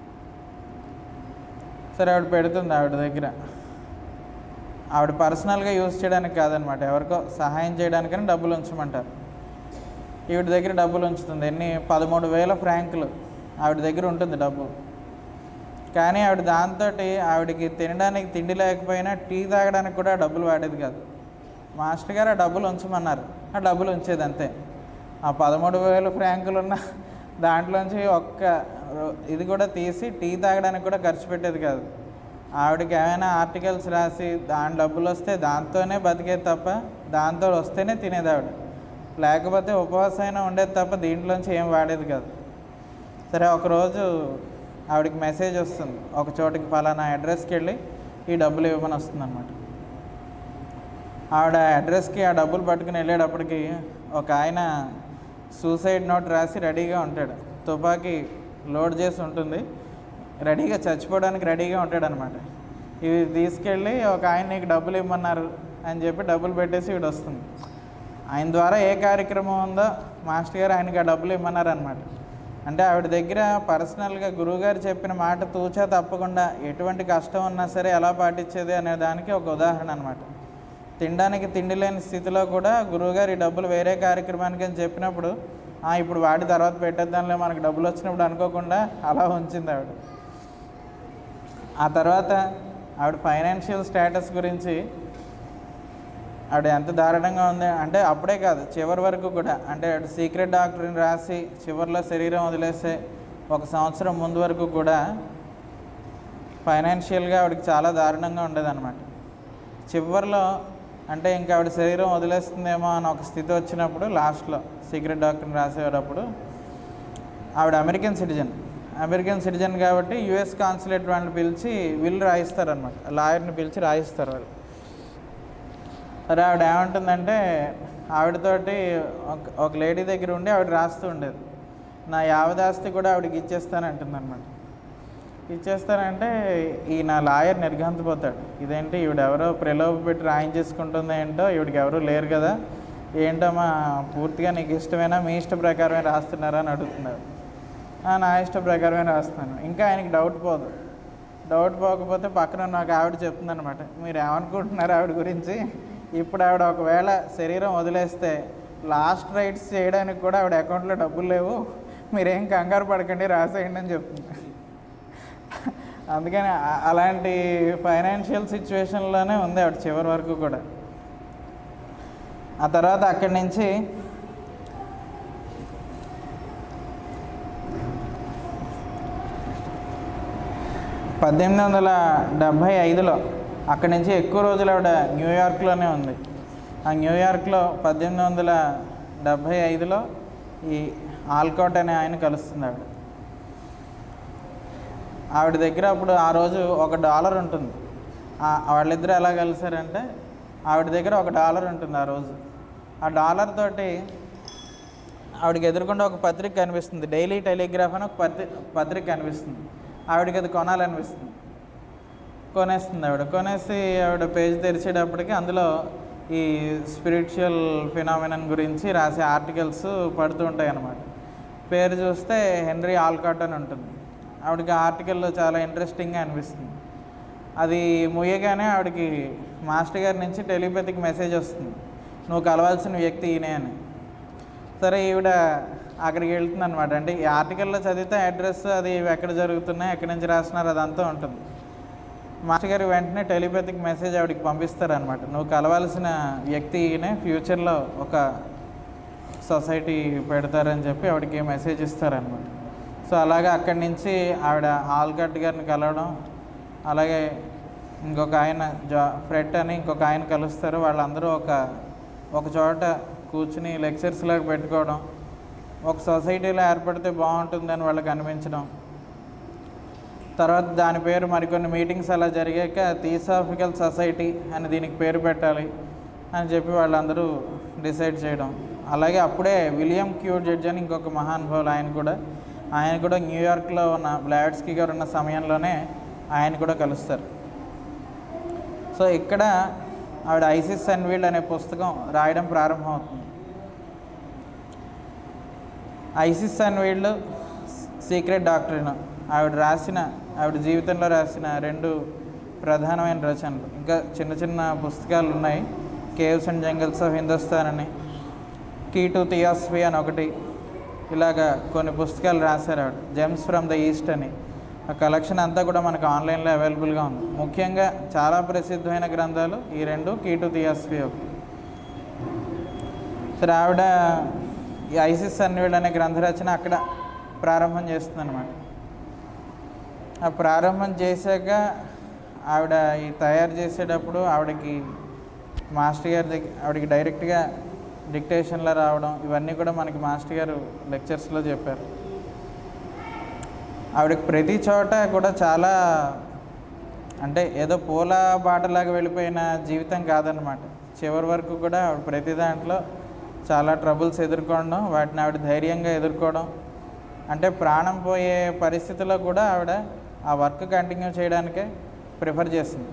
సరే ఆవిడ పెడుతుంది ఆవిడ దగ్గర ఆవిడ పర్సనల్గా యూజ్ చేయడానికి కాదనమాట ఎవరికో సహాయం చేయడానికని డబ్బులు ఉంచమంటారు ఈవిడ దగ్గర డబ్బులు ఉంచుతుంది ఎన్ని పదమూడు వేల ఫ్రాంకులు ఆవిడ దగ్గర ఉంటుంది డబ్బు కానీ ఆవిడ దాంతో ఆవిడకి తినడానికి తిండి లేకపోయినా టీ తాగడానికి కూడా డబ్బులు వాడేది కాదు మాస్టర్ గారు ఆ డబ్బులు ఉంచమన్నారు ఆ డబ్బులు ఉంచేది అంతే ఆ పదమూడు వేలు ఫ్రాంకులు ఉన్న దాంట్లోంచి ఒక్క రో- ఇది కూడా తీసి టీ తాగడానికి కూడా ఖర్చు పెట్టేది కాదు ఆవిడకి ఏమైనా ఆర్టికల్స్ రాసి దాని డబ్బులు వస్తే దాంతోనే బతికేది తప్ప దాంతో వస్తేనే తినేది ఆవిడ లేకపోతే ఉపవాసం అయినా ఉండేది తప్ప దీంట్లోంచి ఏం వాడేది కాదు సరే ఒకరోజు ఆవిడకి మెసేజ్ వస్తుంది ఒక చోటికి ఫలానా అడ్రస్కి వెళ్ళి ఈ డబ్బులు ఇవ్వమని వస్తుంది అనమాట ఆవిడ అడ్రస్కి ఆ డబ్బులు పట్టుకుని వెళ్ళేటప్పటికి ఒక ఆయన సూసైడ్ నోట్ రాసి రెడీగా ఉంటాడు తుపాకీ లోడ్ చేసి ఉంటుంది రెడీగా చచ్చిపోవడానికి రెడీగా ఉంటాడు అనమాట ఇవి తీసుకెళ్ళి ఒక ఆయన నీకు డబ్బులు ఇవ్వమన్నారు అని చెప్పి డబ్బులు పెట్టేసి ఇవిడ వస్తుంది ఆయన ద్వారా ఏ కార్యక్రమం ఉందో మాస్టర్ గారు ఆయనకి ఆ డబ్బులు ఇమ్మన్నారు అనమాట అంటే ఆవిడ దగ్గర పర్సనల్గా గురువుగారు చెప్పిన మాట తూచా తప్పకుండా ఎటువంటి కష్టం ఉన్నా సరే ఎలా పాటించేది అనే దానికి ఒక ఉదాహరణ అనమాట తినడానికి తిండి లేని స్థితిలో కూడా గురువుగారు ఈ డబ్బులు వేరే కార్యక్రమానికి అని చెప్పినప్పుడు "ఆ, ఇప్పుడు వాడి తర్వాత పెట్టేద్దాంలే మనకు డబ్బులు వచ్చినప్పుడు అనుకోకుండా అలా ఉంచింది ఆవిడ ఆ తర్వాత ఆవిడ ఫైనాన్షియల్ స్టేటస్ గురించి ఆవిడ ఎంత దారుణంగా ఉంది అంటే అప్పుడే కాదు చివరి వరకు కూడా అంటే ఆవిడ సీక్రెట్ డాక్టర్ని రాసి చివరిలో శరీరం వదిలేసే ఒక సంవత్సరం ముందు వరకు కూడా ఫైనాన్షియల్గా ఆవిడకి చాలా దారుణంగా ఉండేదన్నమాట చివరిలో అంటే ఇంకా ఆవిడ శరీరం వదిలేస్తుందేమో అని ఒక స్థితి వచ్చినప్పుడు లాస్ట్లో సీక్రెట్ డాక్టర్ని రాసేటప్పుడు ఆవిడ అమెరికన్ సిటిజన్ అమెరికన్ సిటిజన్ కాబట్టి యుఎస్ కాన్సులేట్ వాళ్ళని పిలిచి విల్ రాయిస్తారనమాట లాయర్ని పిలిచి రాయిస్తారు వాళ్ళు మరి ఆవిడ ఏమంటుందంటే ఆవిడతోటి ఒక ఒక లేడీ దగ్గర ఉండి ఆవిడ రాస్తూ ఉండేది నా యావదాస్తి కూడా ఆవిడకి ఇచ్చేస్తానంటుందన్నమాట ఇచ్చేస్తానంటే ఈ నా లాయర్ నిర్ఘంతపోతాడు ఇదేంటి ఈవిడ ఎవరో ప్రలోభ పెట్టి రాయించేసుకుంటుంది ఏంటో ఈవిడికి ఎవరు లేరు కదా ఏంటో మా పూర్తిగా నీకు ఇష్టమేనా మీ ఇష్ట ప్రకారమే రాస్తున్నారా అని అడుగుతున్నారు "ఆ, నా ఇష్ట ప్రకారమే రాస్తున్నాను ఇంకా ఆయనకి డౌట్ పోదు డౌట్ పోకపోతే పక్కన నాకు ఆవిడ చెప్తుందనమాట మీరు ఏమనుకుంటున్నారు ఆవిడ గురించి ఇప్పుడు ఆవిడ ఒకవేళ శరీరం వదిలేస్తే లాస్ట్ రైట్స్ చేయడానికి కూడా ఆవిడ అకౌంట్లో డబ్బులు లేవు మీరేం కంగారు పడకండి రాసేయండి అని చెప్తుంది అందుకని ఆ- అలాంటి ఫైనాన్షియల్ సిచ్యువేషన్లోనే ఉంది ఆవిడ చివరి వరకు కూడా ఆ తర్వాత అక్కడి నుంచి పద్దెనిమిది వందల డెబ్భై ఐదులో అక్కడి నుంచి ఎక్కువ రోజులు ఆవిడ న్యూయార్క్లోనే ఉంది ఆ న్యూయార్క్లో పద్దెనిమిది వందల డెబ్భై ఐదులో ఈ ఆల్కాట్ అనే ఆయన కలుస్తుంది ఆవిడ ఆవిడ దగ్గర అప్పుడు ఆ రోజు ఒక డాలర్ ఉంటుంది ఆ- వాళ్ళిద్దరూ ఎలా కలిసారంటే ఆవిడ దగ్గర ఒక డాలర్ ఉంటుంది ఆ రోజు ఆ డాలర్ తోటి ఆవిడకి ఎదురుకుండా ఒక పత్రిక కనిపిస్తుంది డైలీ టెలిగ్రాఫ్ అని ఒక పత్రి పత్రిక కనిపిస్తుంది ఆవిడకి అది కొనాలనిపిస్తుంది కొనేస్తుంది ఆవిడ కొనేసి ఆవిడ పేజ్ తెరిచేటప్పటికి అందులో ఈ స్పిరిచువల్ ఫినామినన్ గురించి రాసే ఆర్టికల్స్ పడుతూ ఉంటాయి అన్నమాట పేరు చూస్తే హెన్రీ ఆల్కాట్ అని ఉంటుంది ఆవిడకి ఆ ఆర్టికల్లో చాలా ఇంట్రెస్టింగ్గా అనిపిస్తుంది అది ముయ్యగానే ఆవిడకి మాస్టర్ గారి నుంచి టెలిపతికి మెసేజ్ వస్తుంది నువ్వు కలవాల్సిన వ్యక్తి ఈయనే అని సరే ఈవిడ అక్కడికి వెళ్తుంది అనమాట అంటే ఈ ఆర్టికల్లో చదివితే అడ్రస్ అది ఇవి ఎక్కడ జరుగుతున్నాయి ఎక్కడి నుంచి రాస్తున్నారు అదంతా ఉంటుంది మాస్టర్ గారు వెంటనే టెలిపతిక్ మెసేజ్ ఆవిడకి పంపిస్తారనమాట నువ్వు కలవాల్సిన వ్యక్తి ఈయనే ఫ్యూచర్లో ఒక సొసైటీ పెడతారని చెప్పి ఆవిడకి మెసేజ్ ఇస్తారనమాట సో అలాగే అక్కడి నుంచి ఆవిడ ఆల్కట్ గారిని కలవడం అలాగే ఇంకొక ఆయన జా ఫ్రెడ్ అని ఇంకొక ఆయన కలుస్తారు వాళ్ళందరూ ఒక ఒక చోట కూర్చుని లెక్చర్స్ లాగా పెట్టుకోవడం ఒక సొసైటీలో ఏర్పడితే బాగుంటుందని వాళ్ళకి అనిపించడం తర్వాత దాని పేరు మరికొన్ని మీటింగ్స్ అలా జరిగాక థియోసాఫికల్ సొసైటీ అని దీనికి పేరు పెట్టాలి అని చెప్పి వాళ్ళందరూ డిసైడ్ చేయడం అలాగే అప్పుడే విలియం క్యూర్ జడ్జ్ అని ఇంకొక మహానుభావులు ఆయన కూడా ఆయన కూడా న్యూయార్క్లో ఉన్న బ్లాడ్స్కీ గారు ఉన్న సమయంలోనే ఆయన కూడా కలుస్తారు సో ఇక్కడ ఆవిడ ఐసిస్ అండ్ వీల్డ్ అనే పుస్తకం రాయడం ప్రారంభమవుతుంది Isis Unveiled Secret Doctrine ఆవిడ రాసిన ఆవిడ జీవితంలో రాసిన రెండు ప్రధానమైన రచనలు ఇంకా చిన్న చిన్న పుస్తకాలు ఉన్నాయి caves and jungles of Hindustan అని కీ టు థియాసఫీ అని ఒకటి ఇలాగా కొన్ని పుస్తకాలు రాశారు ఆవిడ జెమ్స్ ఫ్రమ్ ద ఈస్ట్ అని ఆ కలెక్షన్ అంతా కూడా మనకు ఆన్లైన్లో అవైలబుల్గా ఉంది ముఖ్యంగా చాలా ప్రసిద్ధమైన గ్రంథాలు ఈ రెండు కీ టు థియాసఫీ ఒకటి సరే ఆవిడ ఈ ఐసిస్ అన్వీడ్ అనే గ్రంథ రచన అక్కడ ప్రారంభం చేస్తుంది అనమాట ఆ ప్రారంభం చేశాక ఆవిడ ఈ తయారు చేసేటప్పుడు ఆవిడకి మాస్టర్ గారి దగ్గర ఆవిడకి డైరెక్ట్గా డిక్టేషన్లో రావడం ఇవన్నీ కూడా మనకి మాస్టర్ గారు లెక్చర్స్లో చెప్పారు ఆవిడకి ప్రతి చోట కూడా చాలా అంటే ఏదో పూల బాటలాగా వెళ్ళిపోయిన జీవితం కాదనమాట చివరి వరకు కూడా ఆవిడ ప్రతి దాంట్లో చాలా ట్రబుల్స్ ఎదుర్కోవడం వాటిని ఆవిడ ధైర్యంగా ఎదుర్కోవడం అంటే ప్రాణం పోయే పరిస్థితిలో కూడా ఆవిడ ఆ వర్క్ కంటిన్యూ చేయడానికే ప్రిఫర్ చేసింది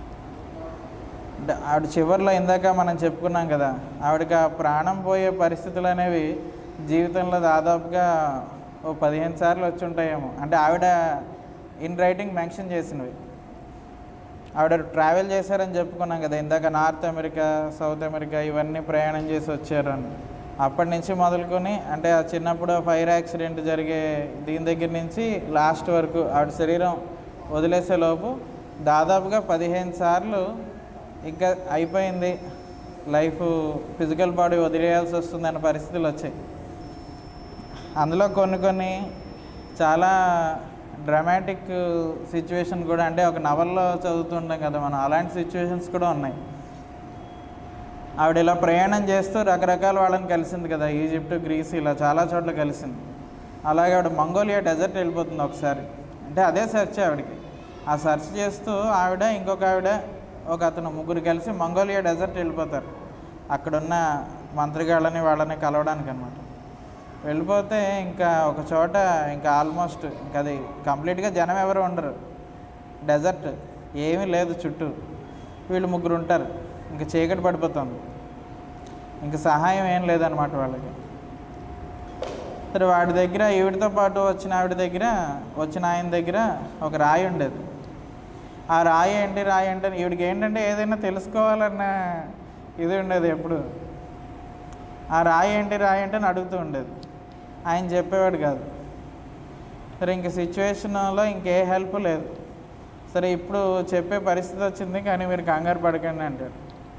డ- ఆవిడ చివరిలో ఇందాక మనం చెప్పుకున్నాం కదా ఆవిడకి ఆ ప్రాణం పోయే పరిస్థితులు అనేవి జీవితంలో దాదాపుగా ఓ పదిహేను సార్లు వచ్చి ఉంటాయేమో అంటే ఆవిడ ఇన్ రైటింగ్ మెన్షన్ చేసినవి ఆవిడ ట్రావెల్ చేశారని చెప్పుకున్నాం కదా ఇందాక నార్త్ అమెరికా సౌత్ అమెరికా ఇవన్నీ ప్రయాణం చేసి వచ్చారని అప్పటి నుంచి మొదలుకొని అంటే ఆ చిన్నప్పుడు ఫైర్ యాక్సిడెంట్ జరిగే దీని దగ్గర నుంచి లాస్ట్ వరకు ఆవిడ శరీరం వదిలేసే లోపు దాదాపుగా పదిహేను సార్లు ఇంకా అయిపోయింది లైఫ్ ఫిజికల్ బాడీ వదిలేయాల్సి వస్తుందన్న పరిస్థితులు వచ్చాయి అందులో కొన్ని కొన్ని చాలా డ్రామాటిక్ సిచ్యువేషన్ కూడా అంటే ఒక నవల్లో చదువుతుంటాం కదా మనం అలాంటి సిచ్యువేషన్స్ కూడా ఉన్నాయి ఆవిడ ఇలా ప్రయాణం చేస్తూ రకరకాల వాళ్ళని కలిసింది కదా ఈజిప్ట్ గ్రీస్ ఇలా చాలా చోట్ల కలిసింది అలాగే ఆవిడ మంగోలియా డెజర్ట్ వెళ్ళిపోతుంది ఒకసారి అంటే అదే సెర్చ్ ఆవిడకి ఆ సెర్చ్ చేస్తూ ఆవిడ ఇంకొక ఆవిడ ఒక అతను ముగ్గురు కలిసి మంగోలియా డెజర్ట్ వెళ్ళిపోతారు అక్కడున్న మంత్రిగాళ్ళని వాళ్ళని కలవడానికి అనమాట వెళ్ళిపోతే ఇంకా ఒక చోట ఇంకా ఆల్మోస్ట్ ఇంకా అది కంప్లీట్గా జనం ఎవరు ఉండరు డెజర్ట్ ఏమీ లేదు చుట్టూ వీళ్ళు ముగ్గురు ఉంటారు ఇంకా చీకటి పడిపోతుంది ఇంకా సహాయం ఏం లేదనమాట వాళ్ళకి సరే వాడి దగ్గర ఈవిడితో పాటు వచ్చిన ఆవిడ దగ్గర వచ్చిన ఆయన దగ్గర ఒక రాయి ఉండేది ఆ రాయి ఏంటి రాయి అంటే ఈవిడికి ఏంటంటే ఏదైనా తెలుసుకోవాలన్న ఇది ఉండేది ఎప్పుడు ఆ రాయి ఏంటి రాయి అంటే అని అడుగుతూ ఉండేది ఆయన చెప్పేవాడు కాదు సరే ఇంక సిచ్యువేషన్లో ఇంకే హెల్ప్ లేదు సరే ఇప్పుడు చెప్పే పరిస్థితి వచ్చింది కానీ మీరు కంగారు పడకండి అంటాడు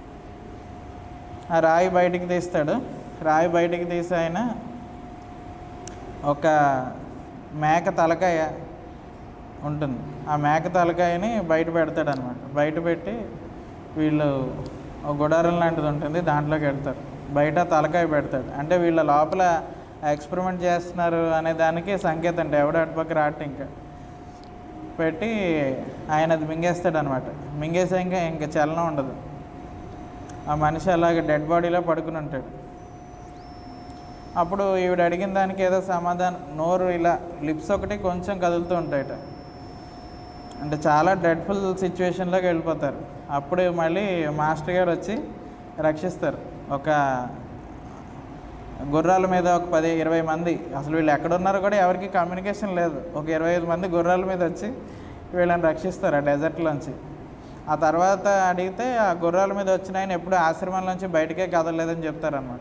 ఆ రాయి బయటికి తీస్తాడు రాయి బయటికి తీసి ఆయన ఒక మేక తలకాయ ఉంటుంది ఆ మేక తలకాయని బయట పెడతాడు అనమాట బయట పెట్టి వీళ్ళు ఒక గుడారం లాంటిది ఉంటుంది దాంట్లోకి వెళ్తారు బయట తలకాయ పెడతాడు అంటే వీళ్ళ లోపల ఎక్స్పెరిమెంట్ చేస్తున్నారు అనే దానికి సంకేతం అంటే ఎవడ అటుపక్క రాట ఇంకా పెట్టి ఆయన అది మింగేస్తాడు అనమాట మింగేసే ఇంకా ఇంకా చలనం ఉండదు ఆ మనిషి అలాగే డెడ్ బాడీలో పడుకుని ఉంటాడు అప్పుడు ఈవిడ అడిగిన దానికి ఏదో సమాధానం నోరు ఇలా లిప్స్ ఒకటి కొంచెం కదులుతూ ఉంటాయట అంటే చాలా డ్రెడ్ఫుల్ సిచ్యువేషన్లోకి వెళ్ళిపోతారు అప్పుడు మళ్ళీ మాస్టర్ గారు వచ్చి రక్షిస్తారు ఒక గుర్రాల మీద ఒక పది ఇరవై మంది అసలు వీళ్ళు ఎక్కడున్నారో కూడా ఎవరికి కమ్యూనికేషన్ లేదు ఒక ఇరవై ఐదు మంది గుర్రాల మీద వచ్చి వీళ్ళని రక్షిస్తారు ఆ డెజర్ట్లోంచి ఆ తర్వాత అడిగితే ఆ గుర్రాల మీద వచ్చిన ఆయన ఎప్పుడు ఆశ్రమంలోంచి బయటకే కదలలేదని చెప్తారనమాట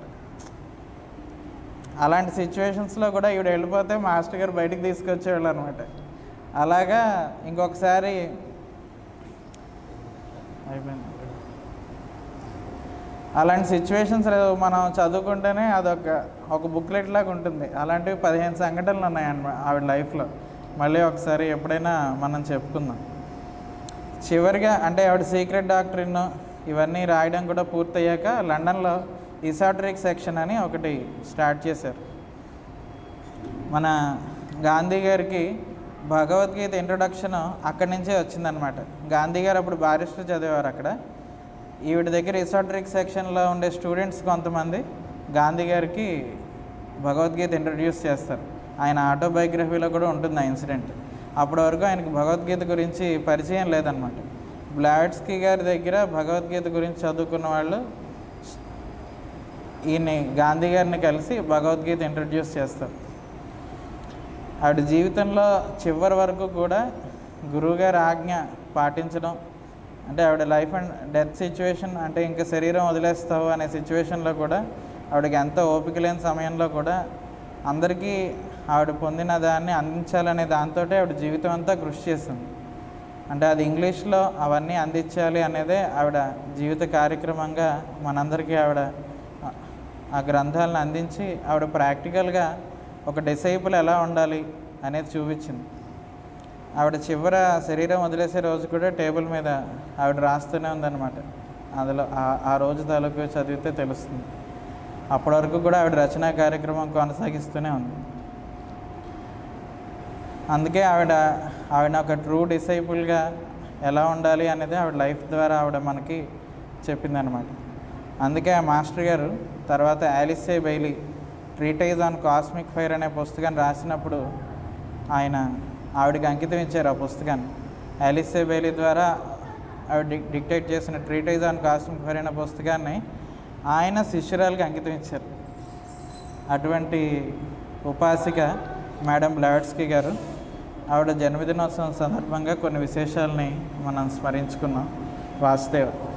అలాంటి సిచ్యువేషన్స్లో కూడా ఈవిడ వెళ్ళిపోతే మాస్టర్ గారు బయటికి తీసుకొచ్చేవాళ్ళు అనమాట అలాగా ఇంకొకసారి అయిపోయింది అలాంటి సిచ్యువేషన్స్ మనం చదువుకుంటేనే అదొక ఒక బుక్లెట్ లాగా ఉంటుంది అలాంటివి పదిహేను సంఘటనలు ఉన్నాయన్నమాట ఆవిడ లైఫ్లో మళ్ళీ ఒకసారి ఎప్పుడైనా మనం చెప్పుకుందాం చివరిగా అంటే ఆవిడ సీక్రెట్ డాక్టరీన్ ఇవన్నీ రాయడం కూడా పూర్తయ్యాక లండన్లో ఇసాట్రిక్ సెక్షన్ అని ఒకటి స్టార్ట్ చేశారు మన గాంధీ గారికి భగవద్గీత ఇంట్రొడక్షన్ అక్కడి నుంచే వచ్చిందనమాట గాంధీ గారు అప్పుడు బారిస్టర్ చదివారు అక్కడ ఈవిడ దగ్గర ఇసాట్రిక్ సెక్షన్లో ఉండే స్టూడెంట్స్ కొంతమంది గాంధీ గారికి భగవద్గీత ఇంట్రడ్యూస్ చేస్తారు ఆయన ఆటోబయోగ్రఫీలో కూడా ఉంటుంది ఆ ఇన్సిడెంట్ అప్పటి వరకు ఆయనకి భగవద్గీత గురించి పరిచయం లేదనమాట బ్లాడ్స్కీ గారి దగ్గర భగవద్గీత గురించి చదువుకున్న వాళ్ళు ఈయన్ని గాంధీ గారిని కలిసి భగవద్గీత ఇంట్రడ్యూస్ చేస్తారు ఆవిడ జీవితంలో చివరి వరకు కూడా గురువుగారి ఆజ్ఞ పాటించడం అంటే ఆవిడ లైఫ్ అండ్ డెత్ సిచ్యువేషన్ అంటే ఇంకా శరీరం వదిలేస్తావు అనే సిచ్యువేషన్లో కూడా ఆవిడకి ఎంత ఓపిక లేని సమయంలో కూడా అందరికీ ఆవిడ పొందిన దాన్ని అందించాలనే దాంతో ఆవిడ జీవితం అంతా కృషి చేస్తుంది అంటే అది ఇంగ్లీష్లో అవన్నీ అందించాలి అనేదే ఆవిడ జీవిత కార్యక్రమంగా మనందరికీ ఆవిడ ఆ- ఆ గ్రంథాలను అందించి ఆవిడ ప్రాక్టికల్గా ఒక డిసైపుల్ ఎలా ఉండాలి అనేది చూపించింది ఆవిడ చివర శరీరం వదిలేసే రోజు కూడా టేబుల్ మీద ఆవిడ రాస్తూనే ఉందన్నమాట అందులో ఆ- ఆ రోజు తాలూకు చదివితే తెలుస్తుంది అప్పటి వరకు కూడా ఆవిడ రచనా కార్యక్రమం కొనసాగిస్తూనే ఉంది అందుకే ఆవిడ ఆవిడ ఒక ట్రూ డిసైపుల్గా ఎలా ఉండాలి అనేది ఆవిడ లైఫ్ ద్వారా ఆవిడ మనకి చెప్పిందనమాట అందుకే ఆ మాస్టర్ గారు తర్వాత Alice Bailey Treatise on Cosmic Fire అనే పుస్తకాన్ని రాసినప్పుడు ఆయన ఆవిడకి అంకితం ఇచ్చారు ఆ పుస్తకాన్ని యాలిసే బైలీ ద్వారా ఆవిడ డిక్ డిక్టేట్ చేసిన ట్రీటైజ్ ఆన్ కాస్మిక్ ఫైర్ అనే పుస్తకాన్ని ఆయన శిష్యురాలకి అంకితం ఇచ్చారు అటువంటి ఉపాసిక మేడం బ్లాడ్స్కీ గారు ఆవిడ జన్మదినోత్సవం సందర్భంగా కొన్ని విశేషాలని మనం స్మరించుకున్నాం వాసుదేవ్